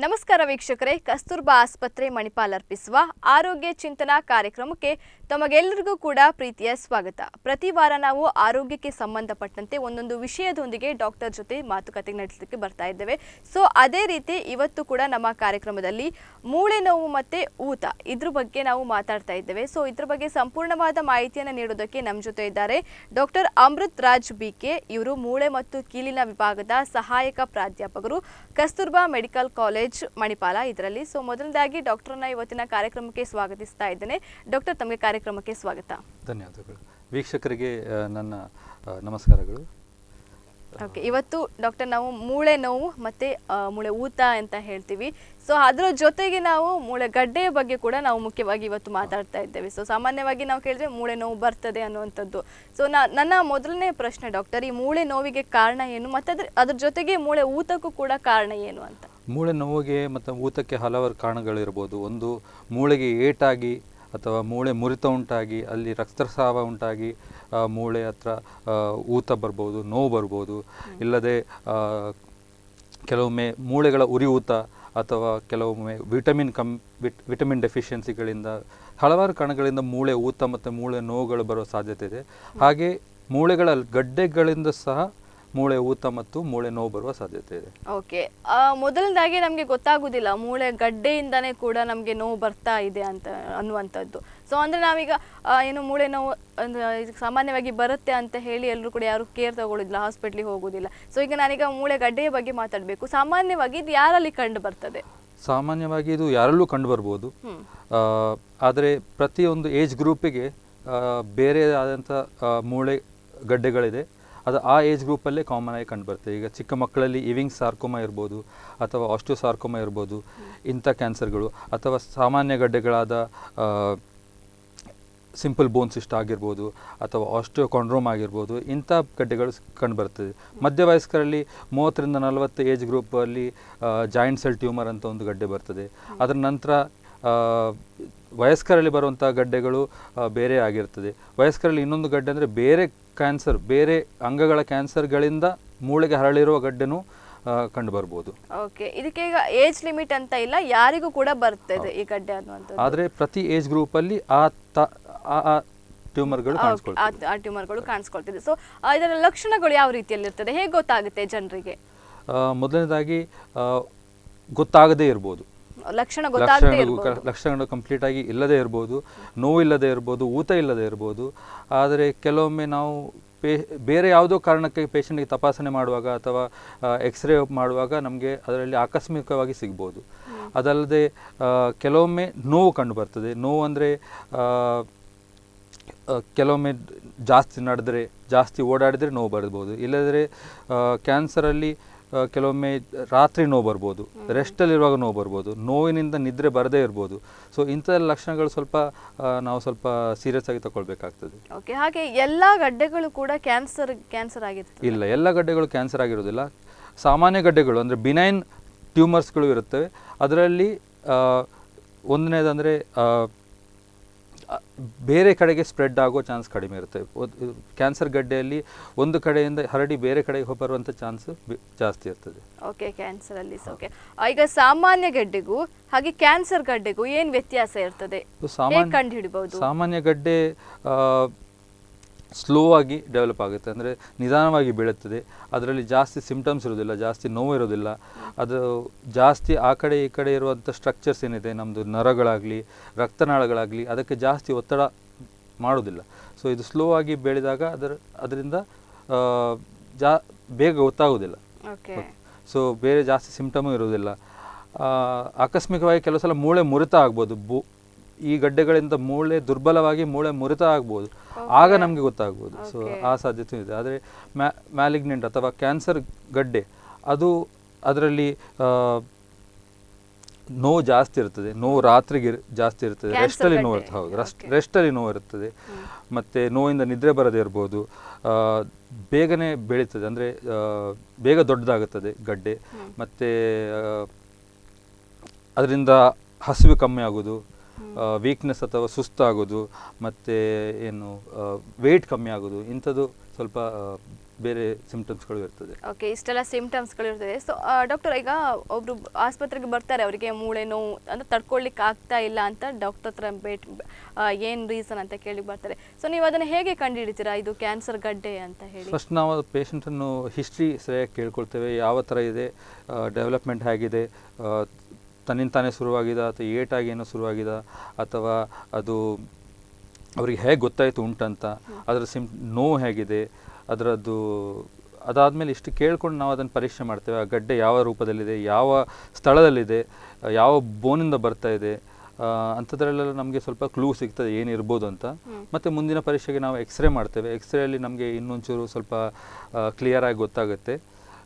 ನಮಸ್ಕಾರ ವೀಕ್ಷಕರೇ ಕಸ್ತೂರ್ಬಾ ಆಸ್ಪತ್ರೆ ಮಣಿಪಾಲ್ ಅರ್ಪಿಸುವ ಆರೋಗ್ಯ ಚಿಂತನಾ ಕಾರ್ಯಕ್ರಮಕ್ಕೆ ತಮಗೆಲ್ಲರಿಗೂ ಕೂಡ ಪ್ರೀತಿಯ ಸ್ವಾಗತ ಪ್ರತಿ ವಾರ ನಾವು ಆರೋಗ್ಯಕ್ಕೆ ಸಂಬಂಧಪಟ್ಟಂತೆ ಒಂದೊಂದು ವಿಷಯದೊಂದಿಗೆ ಡಾಕ್ಟರ್ ಜೊತೆ ಮಾತುಕತೆ ನಡೆಸಲಿಕ್ಕೆ ಬರ್ತಾ ಇದ್ದೇವೆ ಸೊ ಅದೇ ರೀತಿ ಇವತ್ತು ಕೂಡ ನಮ್ಮ ಕಾರ್ಯಕ್ರಮದಲ್ಲಿ ಮೂಳೆ ನೋವು ಮತ್ತೆ ಊತ ಇದ್ರ ಬಗ್ಗೆ ನಾವು ಮಾತಾಡ್ತಾ ಇದ್ದೇವೆ ಸೊ ಇದ್ರ ಬಗ್ಗೆ ಸಂಪೂರ್ಣವಾದ ಮಾಹಿತಿಯನ್ನು ನೀಡೋದಕ್ಕೆ ನಮ್ಮ ಜೊತೆ ಇದ್ದಾರೆ ಡಾಕ್ಟರ್ ಅಮೃತ್ ರಾಜ್ ಬಿಕೆ ಇವರು ಮೂಳೆ ಮತ್ತು ಕೀಲಿನ ವಿಭಾಗದ ಸಹಾಯಕ ಪ್ರಾಧ್ಯಾಪಕರು ಕಸ್ತೂರ್ಬಾ ಮೆಡಿಕಲ್ ಕಾಲೇಜ್ ಮಣಿಪಾಲ ಇದರಲ್ಲಿ ಸೊ ಮೊದಲನೇದಾಗಿ ಡಾಕ್ಟರ್ನ ಇವತ್ತಿನ ಕಾರ್ಯಕ್ರಮಕ್ಕೆ ಸ್ವಾಗತಿಸ್ತಾ ಇದ್ದೇನೆ ಡಾಕ್ಟರ್ ತಮಗೆ ಕಾರ್ಯಕ್ರಮಕ್ಕೆ ಸ್ವಾಗತ ಧನ್ಯವಾದಗಳು ವೀಕ್ಷಕರಿಗೆ ಆ, ನನ್ನ ಆ, ನಮಸ್ಕಾರಗಳು ಓಕೆ ಇವತ್ತು ಡಾಕ್ಟರ್ ನಾವು ಮೂಳೆ ನೋವು ಮತ್ತೆ ಆ, ಮೂಳೆ ಊತ ಅಂತ ಹೇಳ್ತೀವಿ ಸೊ ಅದರ ಜೊತೆಗೆ ನಾವು ಮೂಳೆ ಗಡ್ಡೆಯ ಬಗ್ಗೆ ಕೂಡ ನಾವು ಮುಖ್ಯವಾಗಿ ಇವತ್ತು ಮಾತಾಡ್ತಾ ಇದ್ದೇವೆ ಸೊ ಸಾಮಾನ್ಯವಾಗಿ ನಾವು ಕೇಳಿದ್ರೆ ಮೂಳೆ ನೋವು ಬರ್ತದೆ ಅನ್ನುವಂಥದ್ದು ಸೊ ನನ್ನ ಮೊದಲನೇ ಪ್ರಶ್ನೆ ಡಾಕ್ಟರ್ ಈ ಮೂಳೆ ನೋವಿಗೆ ಕಾರಣ ಏನು ಮತ್ತೆ ಅದ್ರ ಅದ್ರ ಜೊತೆಗೆ ಮೂಳೆ ಊತಕ್ಕೂ ಕೂಡ ಕಾರಣ ಏನು ಅಂತ ಮೂಳೆ ನೋವಿಗೆ ಮತ್ತು ಊತಕ್ಕೆ ಹಲವಾರು ಕಾರಣಗಳಿರ್ಬೋದು ಒಂದು ಮೂಳೆಗೆ ಏಟಾಗಿ ಅಥವಾ ಮೂಳೆ ಮುರಿತ ಉಂಟಾಗಿ ಅಲ್ಲಿ ರಕ್ತಸ್ರಾವ ಉಂಟಾಗಿ ಆ, ಮೂಳೆ ಹತ್ರ ಆ, ಊತ ಬರ್ಬೋದು ನೋವು ಬರ್ಬೋದು ಇಲ್ಲದೆ ಆ, ಕೆಲವೊಮ್ಮೆ ಮೂಳೆಗಳ ಉರಿಯೂತ ಅಥವಾ ಕೆಲವೊಮ್ಮೆ ವಿಟಮಿನ್ ಕಮ್ ವಿಟ್ ವಿಟಮಿನ್ ಡೆಫಿಷಿಯನ್ಸಿಗಳಿಂದ ಹಲವಾರು ಕಾರಣಗಳಿಂದ ಮೂಳೆ ಊತ ಮತ್ತು ಮೂಳೆ ನೋವುಗಳು ಬರೋ ಸಾಧ್ಯತೆ ಇದೆ ಹಾಗೆ ಮೂಳೆಗಳ ಗಡ್ಡೆಗಳಿಂದ ಸಹ ಮೂಳೆ ಊತ ಮತ್ತು ಮೂಳೆ ನೋವು ಬರುವ ಸಾಧ್ಯತೆ ಇದೆ ಓಕೆ ಮೊದಲನೇದಾಗಿ ನಮಗೆ ಗೊತ್ತಾಗುದಿಲ್ಲ ಮೂಳೆ ಗಡ್ಡೆಯಿಂದನೇ ಕೂಡ ನಮಗೆ ನೋವು ಬರ್ತಾ ಇದೆ ಅಂತ ಅನ್ನುವಂಥದ್ದು ಸೊ ಅಂದ್ರೆ ನಾವೀಗ ಆ, ಏನು ಮೂಳೆ ನೋವು ಅಂದ್ರೆ ಇದು ಸಾಮಾನ್ಯವಾಗಿ ಬರುತ್ತೆ ಅಂತ ಹೇಳಿ ಎಲ್ಲರೂ ಕೂಡ ಯಾರು ಕೇರ್ ತಗೊಳ್ಳೋದಿಲ್ಲ ಹಾಸ್ಪಿಟ್ಲಿಗೆ ಹೋಗೋದಿಲ್ಲ ಸೊ ಈಗ ನಾನೀಗ ಮೂಳೆ ಗಡ್ಡೆಯ ಬಗ್ಗೆ ಮಾತಾಡಬೇಕು ಸಾಮಾನ್ಯವಾಗಿ ಇದು ಯಾರಲ್ಲಿ ಕಂಡು ಬರ್ತದೆ ಸಾಮಾನ್ಯವಾಗಿ ಇದು ಯಾರಲ್ಲೂ ಕಂಡುಬರ್ಬೋದು ಹ್ಮ್ ಆದರೆ ಪ್ರತಿಯೊಂದು ಏಜ್ ಗ್ರೂಪಿಗೆ ಬೇರೆ ಆದಂಥ ಆ, ಮೂಳೆ ಗಡ್ಡೆಗಳಿದೆ ಅದು ಆ ಏಜ್ ಗ್ರೂಪಲ್ಲೇ ಕಾಮನ್ ಆಗಿ ಕಂಡುಬರುತ್ತೆ ಈಗ ಚಿಕ್ಕ ಮಕ್ಕಳಲ್ಲಿ ಇವಿಂಗ್ ಸಾರ್ಕೋಮ ಇರ್ಬೋದು ಅಥವಾ ಆಸ್ಟೋ ಸಾರ್ಕೋಮ ಇರ್ಬೋದು ಇಂಥ ಕ್ಯಾನ್ಸರ್ಗಳು ಅಥವಾ ಸಾಮಾನ್ಯ ಗಡ್ಡೆಗಳಾದ ಆ, ಸಿಂಪಲ್ ಬೋನ್ ಸಿಸ್ಟ್ ಆಗಿರ್ಬೋದು ಅಥವಾ ಆಸ್ಟಿಯೋಕಾಂಡ್ರೋಮ್ ಆಗಿರ್ಬೋದು ಇಂಥ ಗಡ್ಡೆಗಳು ಕಂಡುಬರ್ತದೆ ಮಧ್ಯವಯಸ್ಕರಲ್ಲಿ ಮೂವತ್ತರಿಂದ ನಲವತ್ತು ಏಜ್ ಗ್ರೂಪಲ್ಲಿ ಜಾಯಿಂಟ್ ಸೆಲ್ ಟ್ಯೂಮರ್ ಅಂತ ಒಂದು ಗಡ್ಡೆ ಬರ್ತದೆ ಅದರ ನಂತರ ಆ, ವಯಸ್ಕರಲ್ಲಿ ಬರುವಂಥ ಗಡ್ಡೆಗಳು ಆ, ಬೇರೆ ಆಗಿರ್ತದೆ ವಯಸ್ಕರಲ್ಲಿ ಇನ್ನೊಂದು ಗಡ್ಡೆ ಅಂದರೆ ಬೇರೆ ಕ್ಯಾನ್ಸರ್ ಬೇರೆ ಅಂಗಗಳ ಕ್ಯಾನ್ಸರ್ಗಳಿಂದ ಮೂಳೆಗೆ ಹರಳಿರುವ ಗಡ್ಡೆನೂ ಕಂಡುಬರ್ಬೋದು ಓಕೆ ಇದಕ್ಕೆ ಈಗ ಏಜ್ ಲಿಮಿಟ್ ಅಂತ ಇಲ್ಲ ಯಾರಿಗೂ ಕೂಡ ಬರ್ತದೆ ಈ ಗಡ್ಡೆ ಅನ್ನುವಂಥದ್ದು ಆದರೆ ಪ್ರತಿ ಏಜ್ ಗ್ರೂಪಲ್ಲಿ ಆ ತ ಆ ಆ ಟ್ಯೂಮರ್ಗಳು ಆ- ಕಾಣಿಸ್ಕೊಳ್ತವೆ ಆ ಟ್ಯೂಮರ್ಗಳು ಕಾಣಿಸ್ಕೊಳ್ತಿದೆ ಸೊ ಇದರ ಲಕ್ಷಣಗಳು ಯಾವ ರೀತಿಯಲ್ಲಿ ಇರ್ತದೆ ಹೇಗೆ ಗೊತ್ತಾಗುತ್ತೆ ಜನರಿಗೆ ಆ, ಮೊದಲನೇದಾಗಿ ಆ, ಗೊತ್ತಾಗದೇ ಇರ್ಬೋದು ಲಕ್ಷಣ ಗೊತ್ತಾಗದೇ ಲಕ್ಷಣಗಳು ಇರ್ಬೋದು ಕ- ಲಕ್ಷಣಗಳು ಕಂಪ್ಲೀಟ್ ಆಗಿ ಇಲ್ಲದೆ ಇರ್ಬೋದು ನೋವು ಇಲ್ಲದೆ ಇರ್ಬೋದು ಊತ ಇಲ್ಲದೆ ಇರ್ಬೋದು ಆದರೆ ಕೆಲವೊಮ್ಮೆ ನಾವು ಪೇ ಬೇರೆ ಯಾವುದೋ ಕಾರಣಕ್ಕೆ ಪೇಷಂಟ್ಗೆ ತಪಾಸಣೆ ಮಾಡುವಾಗ ಅಥವಾ ಎಕ್ಸ್ರೇ ಮಾಡುವಾಗ ನಮಗೆ ಅದರಲ್ಲಿ ಆಕಸ್ಮಿಕವಾಗಿ ಸಿಗ್ಬೋದು ಅದಲ್ಲದೆ ಆ, ಕೆಲವೊಮ್ಮೆ ನೋವು ಕಂಡು ಬರ್ತದೆ ನೋವು ಅಂದರೆ ಕೆಲವೊಮ್ಮೆ ಜಾಸ್ತಿ ನಡೆದರೆ ಜಾಸ್ತಿ ಓಡಾಡಿದರೆ ನೋವು ಬರ್ಬೋದು ಇಲ್ಲದ್ರೆ ಕ್ಯಾನ್ಸರಲ್ಲಿ ಆ, ಕೆಲವೊಮ್ಮೆ ರಾತ್ರಿ ನೋವು ಬರ್ಬೋದು ರೆಸ್ಟಲ್ಲಿರುವಾಗ ನೋವು ಬರ್ಬೋದು ನೋವಿನಿಂದ ನಿದ್ರೆ ಬರದೇ ಇರ್ಬೋದು ಸೊ ಇಂಥ ಲಕ್ಷಣಗಳು ಸ್ವಲ್ಪ ಆ, ನಾವು ಸ್ವಲ್ಪ ಸೀರಿಯಸ್ ಆಗಿ ತಗೊಳ್ಬೇಕಾಗ್ತದೆ ಓಕೆ ಹಾಗೆ ಎಲ್ಲಾ ಗಡ್ಡೆಗಳು ಕೂಡ ಕ್ಯಾನ್ಸರ್ ಕ್ಯಾನ್ಸರ್ ಆಗಿರ್ತದೆ ಇಲ್ಲ ಎಲ್ಲ ಗಡ್ಡೆಗಳು ಕ್ಯಾನ್ಸರ್ ಆಗಿರೋದಿಲ್ಲ ಸಾಮಾನ್ಯ ಗಡ್ಡೆಗಳು ಅಂದರೆ ಬಿನೈನ್ ಟ್ಯೂಮರ್ಸ್ಗಳು ಇರುತ್ತವೆ ಅದರಲ್ಲಿ ಆ, ಒಂದನೇದಂದರೆ ಬೇರೆ ಕಡೆಗೆ ಸ್ಪ್ರೆಡ್ ಆಗೋ ಚಾನ್ಸ್ ಕಡಿಮೆ ಇರುತ್ತೆ ಕ್ಯಾನ್ಸರ್ ಗಡ್ಡೆಯಲ್ಲಿ ಒಂದು ಕಡೆಯಿಂದ ಹರಡಿ ಬೇರೆ ಕಡೆಗೆ ಬರುವಂಥ ಚಾನ್ಸ್ ಜಾಸ್ತಿ ಇರ್ತದೆ ಓಕೆ ಕ್ಯಾನ್ಸರ್ ಅಲ್ಲಿ ಓಕೆ ಈಗ ಸಾಮಾನ್ಯ ಗಡ್ಡೆಗೂ ಹಾಗೆ ಕ್ಯಾನ್ಸರ್ ಗಡ್ಡೆಗೂ ಏನ್ ವ್ಯತ್ಯಾಸ ಇರ್ತದೆ ಸೊ ಹೇಗೆ ಸಾಮಾನ್ಯ ಕಂಡು ಹಿಡಿಬಹುದು ಸಾಮಾನ್ಯ ಗಡ್ಡೆ ಸ್ಲೋ ಆಗಿ ಡೆವಲಪ್ ಆಗುತ್ತೆ ಅಂದರೆ ನಿಧಾನವಾಗಿ ಬೆಳೆಯುತ್ತದೆ ಅದರಲ್ಲಿ ಜಾಸ್ತಿ ಸಿಂಪ್ಟಮ್ಸ್ ಇರೋದಿಲ್ಲ ಜಾಸ್ತಿ ನೋವು ಇರೋದಿಲ್ಲ ಅದು ಜಾಸ್ತಿ ಆ ಕಡೆ ಈ ಕಡೆ ಇರುವಂಥ ಸ್ಟ್ರಕ್ಚರ್ಸ್ ಏನಿದೆ ನಮ್ಮದು ನರಗಳಾಗಲಿ ರಕ್ತನಾಳಗಳಾಗಲಿ ಅದಕ್ಕೆ ಜಾಸ್ತಿ ಒತ್ತಡ ಮಾಡೋದಿಲ್ಲ ಸೊ ಇದು ಸ್ಲೋ ಆಗಿ ಬೆಳೆದಾಗ ಅದರ ಅದರಿಂದ ಆ, ಜಾ ಬೇಗ ಗೊತ್ತಾಗೋದಿಲ್ಲ ಓಕೆ ಸೊ ಬೇರೆ ಜಾಸ್ತಿ ಸಿಂಪ್ಟಮು ಇರೋದಿಲ್ಲ ಆ, ಆಕಸ್ಮಿಕವಾಗಿ ಕೆಲವು ಸಲ ಮೂಳೆ ಮುರಿತ ಆಗ್ಬೋದು ಬು ಈ ಗಡ್ಡೆಗಳಿಂದ ಮೂಳೆ ದುರ್ಬಲವಾಗಿ ಮೂಳೆ ಮುರಿತ ಆಗ್ಬೋದು ಆಗ ನಮಗೆ ಗೊತ್ತಾಗ್ಬೋದು ಸೊ ಆ ಸಾಧ್ಯತೆ ಇದೆ ಆದರೆ ಮ್ಯಾ ಮ್ಯಾಲಿಗ್ನೆಂಟ್ ಅಥವಾ ಕ್ಯಾನ್ಸರ್ ಗಡ್ಡೆ ಅದು ಅದರಲ್ಲಿ ಆ, ನೋವು ಜಾಸ್ತಿ ಇರ್ತದೆ ನೋವು ರಾತ್ರಿಗೆ ಇರ್- ಜಾಸ್ತಿ ಇರ್ತದೆ Cancer ರೆಸ್ಟಲ್ಲಿ ನೋವು ಗಡ್ಡೆ. ಇರ್ತದೆ ಹೌದು ರೆಸ್ಟ್ ರೆಸ್ಟಲ್ಲಿ ನೋವು ಇರ್ತದೆ ಮತ್ತು ನೋವಿಂದ ನಿದ್ರೆ ಬರದೇ ಇರ್ಬೋದು ಆ, ಬೇಗನೆ ಬೆಳೀತದೆ ಅಂದರೆ ಬೇಗ ದೊಡ್ಡದಾಗುತ್ತದೆ ಗಡ್ಡೆ ಮತ್ತು ಅದರಿಂದ ಹಸಿವು ಕಮ್ಮಿ ಆಗೋದು ವೀಕ್ನೆಸ್ ಅಥವಾ ಸುಸ್ತಾಗೋದು ಮತ್ತು ಏನು ವೆಯ್ಟ್ ಕಮ್ಮಿ ಆಗೋದು ಇಂಥದ್ದು ಸ್ವಲ್ಪ ಬೇರೆ ಸಿಂಪ್ಟಮ್ಸ್ಗಳು ಇರ್ತದೆ ಓಕೆ ಇಷ್ಟೆಲ್ಲ ಸಿಂಪ್ಟಮ್ಸ್ಗಳು ಇರ್ತದೆ ಸೊ ಡಾಕ್ಟರ್ ಈಗ ಒಬ್ರು ಆಸ್ಪತ್ರೆಗೆ ಬರ್ತಾರೆ ಅವರಿಗೆ ಮೂಳೆ ನೋವು ಅಂದ್ರೆ ತಡ್ಕೊಳ್ಲಿಕ್ಕೆ ಆಗ್ತಾ ಇಲ್ಲ ಅಂತ ಡಾಕ್ಟರ್ ಹತ್ರ ಭೇಟಿ ಏನು ರೀಸನ್ ಅಂತ ಕೇಳಿ ಬರ್ತಾರೆ ಸೊ ನೀವು ಅದನ್ನು ಹೇಗೆ ಕಂಡುಹಿಡಿತೀರಾ ಇದು ಕ್ಯಾನ್ಸರ್ ಗಡ್ಡೆ ಅಂತ ಹೇಳಿ ಫಸ್ಟ್ ನಾವು ಪೇಷಂಟನ್ನು ಹಿಸ್ಟ್ರಿ ಸರಿಯಾಗಿ ಕೇಳ್ಕೊಳ್ತೇವೆ ಯಾವ ಥರ ಇದೆ ಡೆವಲಪ್ಮೆಂಟ್ ಹೇಗಿದೆ ಆ, ತನ್ನಿಂದ ತಾನೇ ಶುರುವಾಗಿದೆ ಅಥವಾ ಏಟಾಗಿ ಏನೋ ಶುರುವಾಗಿದೆ ಅಥವಾ ಅದು ಅವರಿಗೆ ಹೇಗೆ ಗೊತ್ತಾಯಿತು ಉಂಟಂತ ಅದರ ಸಿಮ್ ನೋವು ಹೇಗಿದೆ ಅದರದ್ದು ಅದಾದಮೇಲೆ ಇಷ್ಟು ಕೇಳ್ಕೊಂಡು ನಾವು ಅದನ್ನು ಪರೀಕ್ಷೆ ಮಾಡ್ತೇವೆ ಆ ಗಡ್ಡೆ ಯಾವ ರೂಪದಲ್ಲಿದೆ ಯಾವ ಸ್ಥಳದಲ್ಲಿದೆ ಆ, ಯಾವ ಬೋನಿಂದ ಬರ್ತಾ ಇದೆ ಆ, ಅಂಥದ್ರಲ್ಲೆಲ್ಲ ನಮಗೆ ಸ್ವಲ್ಪ ಕ್ಲೂ ಸಿಗ್ತದೆ ಏನಿರ್ಬೋದು ಅಂತ ಮತ್ತು ಮುಂದಿನ ಪರೀಕ್ಷೆಗೆ ನಾವು ಎಕ್ಸ್ರೇ ಮಾಡ್ತೇವೆ ಎಕ್ಸ್ರೇಯಲ್ಲಿ ನಮಗೆ ಇನ್ನೊಂಚೂರು ಸ್ವಲ್ಪ ಕ್ಲಿಯರಾಗಿ ಗೊತ್ತಾಗುತ್ತೆ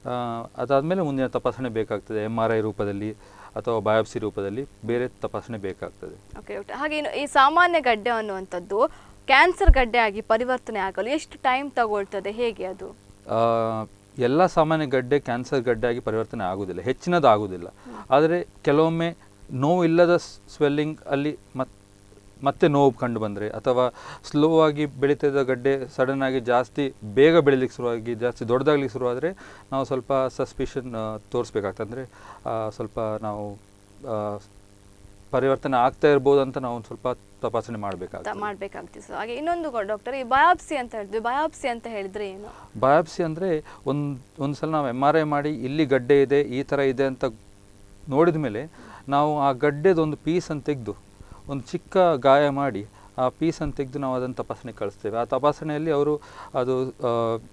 ಅದಾದಮೇಲೆ ಮುಂದಿನ ತಪಾಸಣೆ ಬೇಕಾಗ್ತದೆ ಎಮ್ ಆರ್ ಐ ರೂಪದಲ್ಲಿ ಅಥವಾ ಬಯಾಪ್ಸಿ ರೂಪದಲ್ಲಿ ಬೇರೆ ತಪಾಸಣೆ ಬೇಕಾಗ್ತದೆ ಓಕೆ ಓಕೆ ಹಾಗೆ ಇನ್ನು ಈ ಸಾಮಾನ್ಯ ಗಡ್ಡೆ ಅನ್ನುವಂಥದ್ದು ಕ್ಯಾನ್ಸರ್ ಗಡ್ಡೆ ಆಗಿ ಪರಿವರ್ತನೆ ಆಗಲು ಎಷ್ಟು ಟೈಮ್ ತಗೊಳ್ತದೆ ಹೇಗೆ ಅದು ಆ, ಎಲ್ಲ ಸಾಮಾನ್ಯ ಗಡ್ಡೆ ಕ್ಯಾನ್ಸರ್ ಗಡ್ಡೆ ಆಗಿ ಪರಿವರ್ತನೆ ಆಗುವುದಿಲ್ಲ ಹೆಚ್ಚಿನದು ಆಗುವುದಿಲ್ಲ ಆದರೆ ಕೆಲವೊಮ್ಮೆ ನೋವು ಇಲ್ಲದ ಸ್ವೆಲ್ಲಿಂಗ್ ಅಲ್ಲಿ ಮತ್ ಮತ್ತೆ ನೋವು ಕಂಡು ಬಂದರೆ ಅಥವಾ ಸ್ಲೋ ಆಗಿ ಬೆಳೀತಿದ್ದ ಗಡ್ಡೆ ಸಡನ್ ಆಗಿ ಜಾಸ್ತಿ ಬೇಗ ಬೆಳಿಲಿಕ್ಕೆ ಶುರುವಾಗಿ ಜಾಸ್ತಿ ದೊಡ್ಡದಾಗ್ಲಿಕ್ಕೆ ಶುರುವಾದರೆ ನಾವು ಸ್ವಲ್ಪ ಸಸ್ಪಿಷನ್ ತೋರಿಸ್ಬೇಕಾಗ್ತದೆ ಅಂದರೆ ಸ್ವಲ್ಪ ನಾವು ಆ, ಪರಿವರ್ತನೆ ಆಗ್ತಾ ಇರ್ಬೋದು ಅಂತ ನಾವು ಒಂದು ಸ್ವಲ್ಪ ತಪಾಸಣೆ ಮಾಡಬೇಕಾಗ್ತದೆ ಮಾಡಬೇಕಾಗ್ತದೆ ಸೊ ಹಾಗೆ ಇನ್ನೊಂದು ಡಾಕ್ಟರ್ ಈ ಬಯಾಪ್ಸಿ ಅಂತ ಹೇಳಿದ್ವಿ ಬಯಾಪ್ಸಿ ಅಂತ ಹೇಳಿದ್ರೆ ಏನು ಬಯಾಪ್ಸಿ ಅಂದರೆ ಒಂದು ಒಂದು ಸಲ ನಾವು ಎಮ್ ಆರ್ ಐ ಮಾಡಿ ಇಲ್ಲಿ ಗಡ್ಡೆ ಇದೆ ಈ ಥರ ಇದೆ ಅಂತ ನೋಡಿದ ಮೇಲೆ ನಾವು ಆ ಗಡ್ಡೆದು ಒಂದು ಪೀಸನ್ನು ತೆಗೆದು ಒಂದು ಚಿಕ್ಕ ಗಾಯ ಮಾಡಿ ಆ ಪೀಸನ್ನು ತೆಗೆದು ನಾವು ಅದನ್ನು ತಪಾಸಣೆ ಕಳಿಸ್ತೇವೆ ಆ ತಪಾಸಣೆಯಲ್ಲಿ ಅವರು ಅದು ಆ,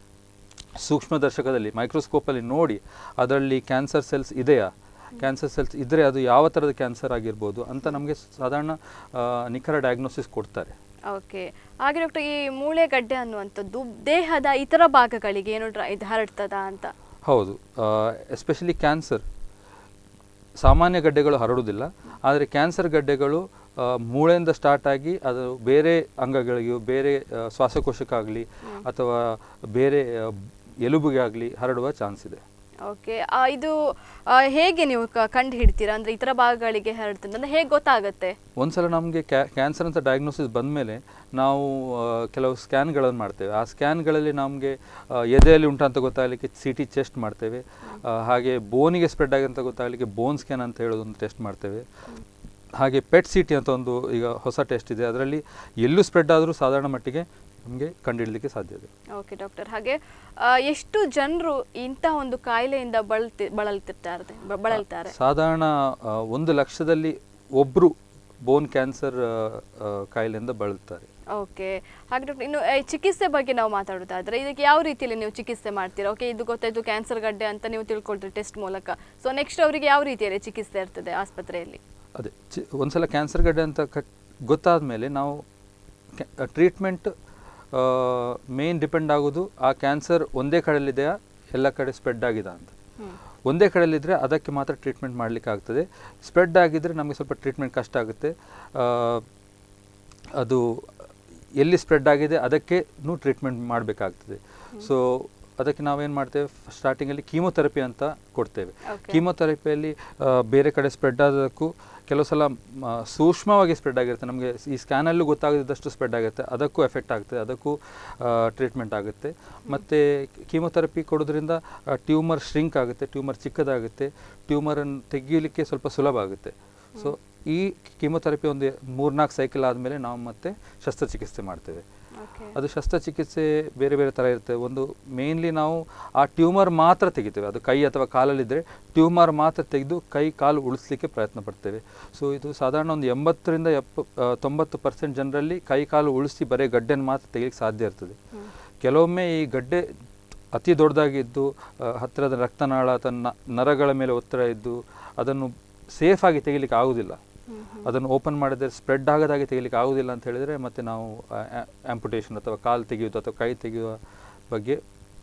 ಸೂಕ್ಷ್ಮದರ್ಶಕದಲ್ಲಿ ಮೈಕ್ರೋಸ್ಕೋಪಲ್ಲಿ ನೋಡಿ ಅದರಲ್ಲಿ ಕ್ಯಾನ್ಸರ್ ಸೆಲ್ಸ್ ಇದೆಯಾ ಕ್ಯಾನ್ಸರ್ ಸೆಲ್ಸ್ ಇದ್ದರೆ ಅದು ಯಾವ ಥರದ ಕ್ಯಾನ್ಸರ್ ಆಗಿರ್ಬೋದು ಅಂತ ನಮಗೆ ಸಾಧಾರಣ ಆ, ನಿಖರ ಡಯಾಗ್ನೋಸಿಸ್ ಕೊಡ್ತಾರೆ ಓಕೆ ಹಾಗೆ ಡಾಕ್ಟರ್ ಈ ಮೂಳೆ ಗಡ್ಡೆ ಅನ್ನುವಂಥದ್ದು ದೇಹದ ಇತರ ಭಾಗಗಳಿಗೆ ಏನು ಡ್ರ- ಇದು ಹರಡ್ತದಾ ಅಂತ ಹೌದು ಎಸ್ಪೆಷಲಿ ಕ್ಯಾನ್ಸರ್ ಸಾಮಾನ್ಯ ಗಡ್ಡೆಗಳು ಹರಡುವುದಿಲ್ಲ ಆದರೆ ಕ್ಯಾನ್ಸರ್ ಗಡ್ಡೆಗಳು ಆ, ಮೂಳೆಯಿಂದ ಸ್ಟಾರ್ಟ್ ಆಗಿ ಅದು ಬೇರೆ ಅಂಗಗಳಿಗೂ ಬೇರೆ ಆ, ಶ್ವಾಸಕೋಶಕ್ಕಾಗಲಿ ಅಥವಾ ಬೇರೆ ಆ, ಎಲುಬಿಗೆ ಆಗಲಿ ಹರಡುವ ಚಾನ್ಸ್ ಇದೆ ಓಕೆ ಇದು ಆ, ಹೇಗೆ ನೀವು ಕ- ಕಂಡು ಹಿಡ್ತೀರಾ ಅಂದ್ರೆ ಇತರ ಭಾಗಗಳಿಗೆ ಹರಡ್ತದೆ ಅಂದ್ರೆ ಹೇಗೆ ಗೊತ್ತಾಗತ್ತೆ ಒಂದ್ಸಲ ನಮಗೆ ಕ್ಯಾನ್ಸರ್ ಅಂತ ಡಯಾಗ್ನೋಸಿಸ್ ಬಂದಮೇಲೆ ನಾವು ಆ, ಕೆಲವು ಸ್ಕ್ಯಾನ್ಗಳನ್ನು ಮಾಡ್ತೇವೆ ಆ ಸ್ಕ್ಯಾನ್ಗಳಲ್ಲಿ ನಮಗೆ ಎದೆಯಲ್ಲಿ ಉಂಟಂತ ಗೊತ್ತಾಗಲಿಕ್ಕೆ ಸಿ ಟಿ ಚೆಸ್ಟ್ ಮಾಡ್ತೇವೆ ಆ, ಹಾಗೆ ಬೋನಿಗೆ ಸ್ಪ್ರೆಡ್ ಆಗಿ ಅಂತ ಗೊತ್ತಾಗಲಿಕ್ಕೆ ಬೋನ್ ಸ್ಕ್ಯಾನ್ ಅಂತ ಹೇಳೋದೊಂದು ಟೆಸ್ಟ್ ಮಾಡ್ತೇವೆ ಹಾಗೆ ಪೆಟ್ ಸಿ ಟಿ ಅಂತ ಒಂದು ಈಗ ಹೊಸ ಟೆಸ್ಟ್ ಇದೆ ಅದರಲ್ಲಿ ಎಲ್ಲೂ ಸ್ಪ್ರೆಡ್ ಆದರೂ ಸಾಧಾರಣ ಮಟ್ಟಿಗೆ ನಮಗೆ ಕಂಡುಹಿಡಲಿಕ್ಕೆ ಸಾಧ್ಯ ಇದೆ ಓಕೆ ಡಾಕ್ಟರ್ ಹಾಗೆ ಆ, ಎಷ್ಟು ಜನರು ಇಂತಹ ಒಂದು ಕಾಯಿಲೆಯಿಂದ ಬಳಲ್ತಿ ಬಳಲ್ತಿರ್ತಾರೆ ಬ- ಬಳಲ್ತಾರೆ ಸಾಧಾರಣ ಆ, ಒಂದು ಲಕ್ಷದಲ್ಲಿ ಒಬ್ಬರು ಬೋನ್ ಕ್ಯಾನ್ಸರ್ ಕಾಯಿಲೆಯಿಂದ ಬಳಲ್ತಾರೆ ಓಕೆ ಹಾಗೆ ಡಾಕ್ಟರ್ ಇನ್ನು ಆ, ಚಿಕಿತ್ಸೆ ಬಗ್ಗೆ ನಾವು ಮಾತಾಡೋದಾದ್ರೆ ಇದಕ್ಕೆ ಯಾವ ರೀತಿಯಲ್ಲಿ ನೀವು ಚಿಕಿತ್ಸೆ ಮಾಡ್ತೀರಾ ಓಕೆ ಇದು ಗೊತ್ತಾಯ್ತು ಕ್ಯಾನ್ಸರ್ ಗಡ್ಡೆ ಅಂತ ನೀವು ತಿಳ್ಕೊಳ್ತೀರಿ ಟೆಸ್ಟ್ ಮೂಲಕ ಸೊ ನೆಕ್ಸ್ಟ್ ಅವರಿಗೆ ಯಾವ ರೀತಿಯಲ್ಲಿ ಚಿಕಿತ್ಸೆ ಇರ್ತದೆ ಆಸ್ಪತ್ರೆಯಲ್ಲಿ ಅದೇ ಚಿ ಒಂದ್ಸಲ ಕ್ಯಾನ್ಸರ್ ಗಡ್ಡೆ ಅಂತ ಕಟ್ ಗೊತ್ತಾದ ಮೇಲೆ ನಾವು ಟ್ರೀಟ್ಮೆಂಟ್ ಮೇನ್ ಡಿಪೆಂಡ್ ಆಗೋದು ಆ ಕ್ಯಾನ್ಸರ್ ಒಂದೇ ಕಡೆಯಲ್ಲಿದೆಯಾ ಎಲ್ಲ ಕಡೆ ಸ್ಪ್ರೆಡ್ ಆಗಿದೆ ಅಂತ ಒಂದೇ ಕಡೆಯಲ್ಲಿದ್ದರೆ ಅದಕ್ಕೆ ಮಾತ್ರ ಟ್ರೀಟ್ಮೆಂಟ್ ಮಾಡಲಿಕ್ಕೆ ಆಗ್ತದೆ ಸ್ಪ್ರೆಡ್ ಆಗಿದ್ದರೆ ನಮಗೆ ಸ್ವಲ್ಪ ಟ್ರೀಟ್ಮೆಂಟ್ ಕಷ್ಟ ಆಗುತ್ತೆ ಆ, ಅದು ಎಲ್ಲಿ ಸ್ಪ್ರೆಡ್ ಆಗಿದೆ ಅದಕ್ಕೆ ಟ್ರೀಟ್ಮೆಂಟ್ ಮಾಡಬೇಕಾಗ್ತದೆ ಸೊ ಅದಕ್ಕೆ ನಾವೇನು ಮಾಡ್ತೇವೆ ಸ್ಟಾರ್ಟಿಂಗಲ್ಲಿ ಕೀಮೊಥೆರಪಿ ಅಂತ ಕೊಡ್ತೇವೆ Okay. ಕೀಮೊಥೆರಪಿಯಲ್ಲಿ ಆ, ಬೇರೆ ಕಡೆ ಸ್ಪ್ರೆಡ್ ಆದದಕ್ಕೂ ಕೆಲವು ಸಲ ಮ, ಸೂಕ್ಷ್ಮವಾಗಿ ಸ್ಪ್ರೆಡ್ ಆಗಿರುತ್ತೆ ನಮಗೆ ಈ ಸ್ಕ್ಯಾನಲ್ಲೂ ಗೊತ್ತಾಗದಿದ್ದಷ್ಟು ಸ್ಪ್ರೆಡ್ ಆಗುತ್ತೆ ಅದಕ್ಕೂ ಎಫೆಕ್ಟ್ ಆಗ್ತದೆ ಅದಕ್ಕೂ ಟ್ರೀಟ್ಮೆಂಟ್ ಆಗುತ್ತೆ ಮತ್ತು ಕೀಮೊಥೆರಪಿ ಕೊಡೋದ್ರಿಂದ ಟ್ಯೂಮರ್ ಶ್ರಿಂಕ್ ಆಗುತ್ತೆ ಟ್ಯೂಮರ್ ಚಿಕ್ಕದಾಗುತ್ತೆ ಟ್ಯೂಮರನ್ನು ತೆಗೆಯಲಿಕ್ಕೆ ಸ್ವಲ್ಪ ಸುಲಭ ಆಗುತ್ತೆ ಸೊ ಈ ಕೀಮೊಥೆರಪಿ ಒಂದು ಮೂರ್ನಾಲ್ಕು ಸೈಕಲ್ ಆದಮೇಲೆ ನಾವು ಮತ್ತೆ ಶಸ್ತ್ರಚಿಕಿತ್ಸೆ ಮಾಡ್ತೇವೆ ಓಕೆ ಅದು ಶಸ್ತ್ರಚಿಕಿತ್ಸೆ ಬೇರೆ ಬೇರೆ ಥರ ಇರುತ್ತೆ ಒಂದು ಮೇನ್ಲಿ ನಾವು ಆ ಟ್ಯೂಮರ್ ಮಾತ್ರ ತೆಗಿತೇವೆ ಅದು ಕೈ ಅಥವಾ ಕಾಲಲ್ಲಿದ್ದರೆ ಟ್ಯೂಮರ್ ಮಾತ್ರ ತೆಗೆದು ಕೈ ಕಾಲು ಉಳಿಸ್ಲಿಕ್ಕೆ ಪ್ರಯತ್ನ ಪಡ್ತೇವೆ ಸೊ ಇದು ಸಾಧಾರಣ ಒಂದು ಎಂಬತ್ತರಿಂದ ಎಪ್ಪ ಆ, ತೊಂಬತ್ತು ಪರ್ಸೆಂಟ್ ಜನರಲ್ಲಿ ಕೈ ಕಾಲು ಉಳಿಸಿ ಬರೀ ಗಡ್ಡೆನ ಮಾತ್ರ ತೆಗಿಲಿಕ್ಕೆ ಸಾಧ್ಯ ಇರ್ತದೆ ಕೆಲವೊಮ್ಮೆ ಈ ಗಡ್ಡೆ ಅತಿ ದೊಡ್ಡದಾಗಿದ್ದು ಆ, ಹತ್ತಿರದ ರಕ್ತನಾಳ ಅಥವಾ ನ- ನರಗಳ ಮೇಲೆ ಒತ್ತಡ ಇದ್ದು ಅದನ್ನು ಸೇಫಾಗಿ ತೆಗಿಲಿಕ್ಕೆ ಆಗುವುದಿಲ್ಲ ಅದನ್ನು ಓಪನ್ ಮಾಡಿದರೆ ಸ್ಪ್ರೆಡ್ ಆಗದಾಗೆ ತೆಗಿಲಿಕ್ಕೆ ಆಗುವುದಿಲ್ಲ ಅಂತ ಹೇಳಿದರೆ ಮತ್ತೆ ನಾವು ಆಂಪುಟೇಷನ್ ಅಥವಾ ಕಾಲು ತೆಗೆಯೋದು ಅಥವಾ ಕೈ ತೆಗೆಯುವ ಬಗ್ಗೆ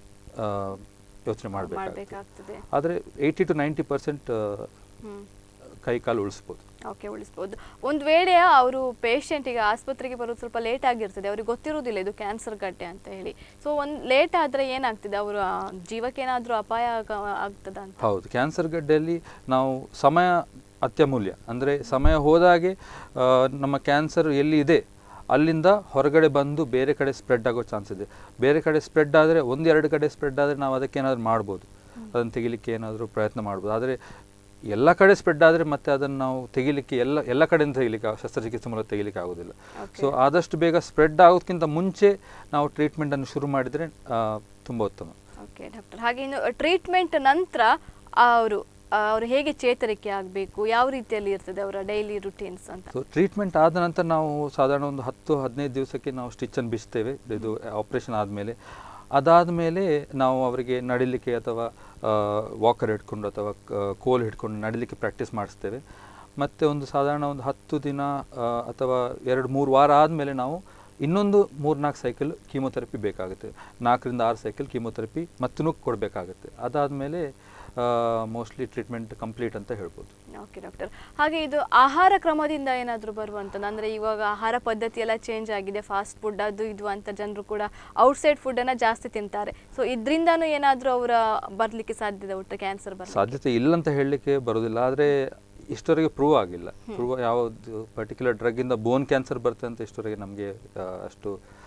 ಯೋಚನೆ ಮಾಡಬೇಕಾಗುತ್ತೆ ಮಾಡಬೇಕಾಗ್ತದೆ ಆದರೆ eighty to ninety percent hmm ಕೈ ಕಾಲು ಉಳಿಸ್ಬೋದು ಓಕೆ ಉಳಿಸ್ಬೋದು ಒಂದು ವೇಳೆ ಅವರು ಪೇಷಂಟಿಗೆ ಆಸ್ಪತ್ರೆಗೆ ಬರೋದು ಸ್ವಲ್ಪ ಲೇಟ್ ಆಗಿರ್ತದೆ ಅವ್ರಿಗೆ ಗೊತ್ತಿರೋದಿಲ್ಲ ಇದು ಕ್ಯಾನ್ಸರ್ ಗಡ್ಡೆ ಅಂತ ಹೇಳಿ ಸೊ ಒಂದು ಲೇಟ್ ಆದರೆ ಏನಾಗ್ತದೆ ಅವರು ಜೀವಕ್ಕೇನಾದರೂ ಅಪಾಯ ಆಗ ಆಗ್ತದ ಅಂತ ಹೌದು ಕ್ಯಾನ್ಸರ್ ಗಡ್ಡೆಯಲ್ಲಿ ನಾವು ಸಮಯ ಅತ್ಯಮೂಲ್ಯ ಅಂದರೆ ಸಮಯ ಹೋದಾಗೆ ಆ, ನಮ್ಮ ಕ್ಯಾನ್ಸರ್ ಎಲ್ಲಿ ಇದೆ ಅಲ್ಲಿಂದ ಹೊರಗಡೆ ಬಂದು ಬೇರೆ ಕಡೆ ಸ್ಪ್ರೆಡ್ ಆಗೋ ಚಾನ್ಸ್ ಇದೆ ಬೇರೆ ಕಡೆ ಸ್ಪ್ರೆಡ್ ಆದರೆ ಒಂದು ಎರಡು ಕಡೆ ಸ್ಪ್ರೆಡ್ ಆದರೆ ನಾವು ಅದಕ್ಕೆ ಏನಾದರೂ ಮಾಡ್ಬೋದು ಅದನ್ನು ತೆಗಿಲಿಕ್ಕೆ ಏನಾದರೂ ಪ್ರಯತ್ನ ಮಾಡ್ಬೋದು ಆದರೆ ಎಲ್ಲ ಕಡೆ ಸ್ಪ್ರೆಡ್ ಆದರೆ ಮತ್ತೆ ಅದನ್ನು ನಾವು ತೆಗಿಲಿಕ್ಕೆ ಎಲ್ಲ ಎಲ್ಲ ಕಡೆಯಿಂದ ತೆಗಿಲಿಕ್ಕೆ ಆ- ಶಸ್ತ್ರಚಿಕಿತ್ಸೆ ಮೂಲಕ ತೆಗಿಲಿಕ್ಕೆ ಆಗೋದಿಲ್ಲ ಸೊ ಆದಷ್ಟು ಬೇಗ ಸ್ಪ್ರೆಡ್ ಆಗೋದಕ್ಕಿಂತ ಮುಂಚೆ ನಾವು ಟ್ರೀಟ್ಮೆಂಟನ್ನು ಶುರು ಮಾಡಿದರೆ ತುಂಬ ಉತ್ತಮ ಓಕೆ ಡಾಕ್ಟರ್ ಹಾಗೆ ಇನ್ನು ಟ್ರೀಟ್ಮೆಂಟ್ ನಂತರ ಅವರು ಅವರು ಹೇಗೆ ಚೇತರಿಕೆ ಆಗಬೇಕು ಯಾವ ರೀತಿಯಲ್ಲಿ ಇರ್ತದೆ ಅವರ ಡೈಲಿ ರುಟೀನ್ಸ್ ಅಂತ ಸೊ ಟ್ರೀಟ್ಮೆಂಟ್ ಆದ ನಂತರ ನಾವು ಸಾಧಾರಣ ಒಂದು ಹತ್ತು ಹದಿನೈದು ದಿವಸಕ್ಕೆ ನಾವು ಸ್ಟಿಚ್ಚನ್ನು ಬಿಚ್ತೇವೆ ಇದು ಆಪ್ರೇಷನ್ ಆದಮೇಲೆ ಅದಾದಮೇಲೆ ನಾವು ಅವರಿಗೆ ನಡಿಲಿಕ್ಕೆ ಅಥವಾ ವಾಕರ್ ಹಿಡ್ಕೊಂಡು ಅಥವಾ ಕ- ಕೋಲ್ ಹಿಡ್ಕೊಂಡು ನಡಿಲಿಕ್ಕೆ ಪ್ರಾಕ್ಟೀಸ್ ಮಾಡಿಸ್ತೇವೆ ಮತ್ತು ಒಂದು ಸಾಧಾರಣ ಒಂದು ಹತ್ತು ದಿನ ಆ, ಅಥವಾ ಎರಡು ಮೂರು ವಾರ ಆದಮೇಲೆ ನಾವು ಇನ್ನೊಂದು ಮೂರ್ನಾಲ್ಕು ಸೈಕಲ್ ಕೀಮೊಥೆರಪಿ ಬೇಕಾಗುತ್ತೆ ನಾಲ್ಕರಿಂದ ಆರು ಸೈಕಲ್ ಕೀಮೊಥೆರಪಿ ಮತ್ತೂ ಕೊಡಬೇಕಾಗುತ್ತೆ ಅದಾದಮೇಲೆ ಮೋಸ್ಟ್ಲಿ ಟ್ರೀಟ್ಮೆಂಟ್ ಕಂಪ್ಲೀಟ್ ಅಂತ ಹೇಳ್ಬೋದು ಓಕೆ ಡಾಕ್ಟರ್ ಹಾಗೆ ಇದು ಆಹಾರ ಕ್ರಮದಿಂದ ಏನಾದರೂ ಬರುವಂಥದ್ದು ಅಂದರೆ ಇವಾಗ ಆಹಾರ ಪದ್ಧತಿ ಎಲ್ಲ ಚೇಂಜ್ ಆಗಿದೆ ಫಾಸ್ಟ್ ಫುಡ್ ಅದು ಇದು ಅಂತ ಜನರು ಕೂಡ ಔಟ್ಸೈಡ್ ಫುಡ್ಡನ್ನು ಜಾಸ್ತಿ ತಿಂತಾರೆ ಸೊ ಇದರಿಂದನೂ ಏನಾದರೂ ಅವರ ಬರಲಿಕ್ಕೆ ಸಾಧ್ಯತೆ ಉಂಟು ಕ್ಯಾನ್ಸರ್ ಬರಲಿಕ್ಕೆ ಸಾಧ್ಯತೆ ಇಲ್ಲ ಅಂತ ಹೇಳಲಿಕ್ಕೆ ಬರೋದಿಲ್ಲ ಆದರೆ ಇಷ್ಟವರೆಗೆ ಪ್ರೂವ್ ಆಗಿಲ್ಲ ಪ್ರೂವ್ ಯಾವುದು ಪರ್ಟಿಕ್ಯುಲರ್ ಡ್ರಗ್ಗಿಂದ ಬೋನ್ ಕ್ಯಾನ್ಸರ್ ಬರುತ್ತೆ ಅಂತ ಇಷ್ಟವರೆಗೆ ನಮಗೆ ಅಷ್ಟು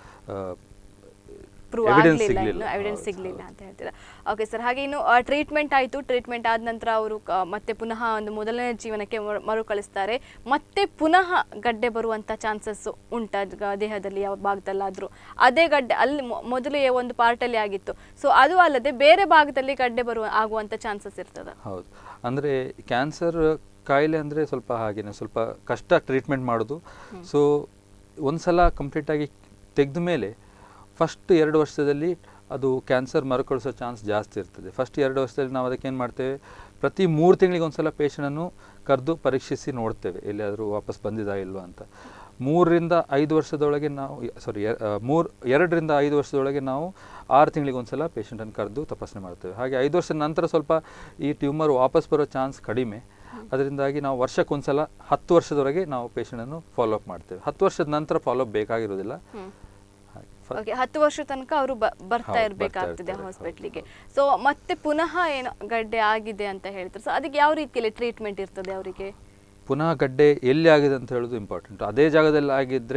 ಪ್ರೂವ್ ಎವಿಡೆನ್ಸ್ ಆಗಲಿಲ್ಲ ಸಿಗಲಿಲ್ಲ ಇನ್ನು ಎವಿಡೆನ್ಸ್ ಸಿಗಲಿಲ್ಲ ಅಂತ ಹೇಳ್ತೀರಾ ಓಕೆ ಸರ್ ಹಾಗೆ ಇನ್ನು ಟ್ರೀಟ್ಮೆಂಟ್ ಆಯಿತು ಟ್ರೀಟ್ಮೆಂಟ್ ಆದ ನಂತರ ಅವರು ಮತ್ತೆ ಪುನಃ ಒಂದು ಮೊದಲನೇ ಜೀವನಕ್ಕೆ ಮರು- ಮರುಕಳಿಸ್ತಾರೆ ಮತ್ತೆ ಪುನಃ ಗಡ್ಡೆ ಬರುವಂಥ ಚಾನ್ಸಸ್ ಉಂಟಾ ಗ- ದೇಹದಲ್ಲಿ ಯಾವ ಭಾಗದಲ್ಲಾದರೂ ಅದೇ ಗಡ್ಡೆ ಅಲ್ಲಿ ಮೊ- ಮೊದಲು ಏ ಒಂದು ಪಾರ್ಟಲ್ಲಿ ಆಗಿತ್ತು ಸೊ ಅದು ಅಲ್ಲದೆ ಬೇರೆ ಭಾಗದಲ್ಲಿ ಗಡ್ಡೆ ಬರುವ ಆಗುವಂಥ ಚಾನ್ಸಸ್ ಇರ್ತದ ಹೌದು ಅಂದರೆ ಕ್ಯಾನ್ಸರ್ ಕಾಯಿಲೆ ಅಂದರೆ ಸ್ವಲ್ಪ ಹಾಗೇನೆ ಸ್ವಲ್ಪ ಕಷ್ಟ ಟ್ರೀಟ್ಮೆಂಟ್ ಮಾಡೋದು ಸೊ ಒಂದ್ಸಲ ಕಂಪ್ಲೀಟಾಗಿ ತೆಗೆದ ಮೇಲೆ ಫಸ್ಟ್ ಎರಡು ವರ್ಷದಲ್ಲಿ ಅದು ಕ್ಯಾನ್ಸರ್ ಮರುಕಳಿಸೋ ಚಾನ್ಸ್ ಜಾಸ್ತಿ ಇರ್ತದೆ ಫಸ್ಟ್ ಎರಡು ವರ್ಷದಲ್ಲಿ ನಾವು ಅದಕ್ಕೆ ಏನು ಮಾಡ್ತೇವೆ ಪ್ರತಿ ಮೂರು ತಿಂಗಳಿಗೆ ಒಂದ್ಸಲ ಪೇಷಂಟನ್ನು ಕರೆದು ಪರೀಕ್ಷಿಸಿ ನೋಡ್ತೇವೆ ಎಲ್ಲಿಯಾದರೂ ವಾಪಸ್ ಬಂದಿದಾ ಇಲ್ವಾ ಅಂತ ಮೂರರಿಂದ ಐದು ವರ್ಷದೊಳಗೆ ನಾವು ಸಾರಿ ಮೂರು ಎರಡರಿಂದ ಐದು ವರ್ಷದೊಳಗೆ ನಾವು ಆರು ತಿಂಗಳಿಗೆ ಒಂದ್ಸಲ ಪೇಷಂಟನ್ನು ಕರೆದು ತಪಾಸಣೆ ಮಾಡ್ತೇವೆ ಹಾಗೆ ಐದು ವರ್ಷದ ನಂತರ ಸ್ವಲ್ಪ ಈ ಟ್ಯೂಮರ್ ವಾಪಸ್ ಬರೋ ಚಾನ್ಸ್ ಕಡಿಮೆ ಅದರಿಂದಾಗಿ ನಾವು ವರ್ಷಕ್ಕೊಂದ್ಸಲ ಹತ್ತು ವರ್ಷದವರೆಗೆ ನಾವು ಪೇಷಂಟನ್ನು ಫಾಲೋ ಅಪ್ ಮಾಡ್ತೇವೆ ಹತ್ತು ವರ್ಷದ ನಂತರ ಫಾಲೋ ಅಪ್ ಬೇಕಾಗಿರೋದಿಲ್ಲ ಹಾಗೆ ಫ- ಓಕೆ ಹತ್ತು ವರ್ಷ ತನಕ ಅವರು ಬರ್ತಾ ಹೌದು, ಬರ್ತಾ ಇರಬೇಕಾಗ್ತದೆ ಇರ್ತಾರೆ, ಹಾಸ್ಪಿಟ್ಲಿಗೆ ಸೊ ಮತ್ತೆ ಪುನಃ ಏನು ಗಡ್ಡೆ ಆಗಿದೆ ಅಂತ ಹೇಳ್ತಾರೆ ಸೊ ಅದಕ್ಕೆ ಯಾವ ರೀತಿಯಲ್ಲಿ ಟ್ರೀಟ್ಮೆಂಟ್ ಇರ್ತದೆ ಅವರಿಗೆ ಪುನಃ ಗಡ್ಡೆ ಎಲ್ಲಿ ಆಗಿದೆ ಅಂತ ಹೇಳೋದು ಇಂಪಾರ್ಟೆಂಟ್ ಅದೇ ಜಾಗದಲ್ಲಿ ಆಗಿದ್ದರೆ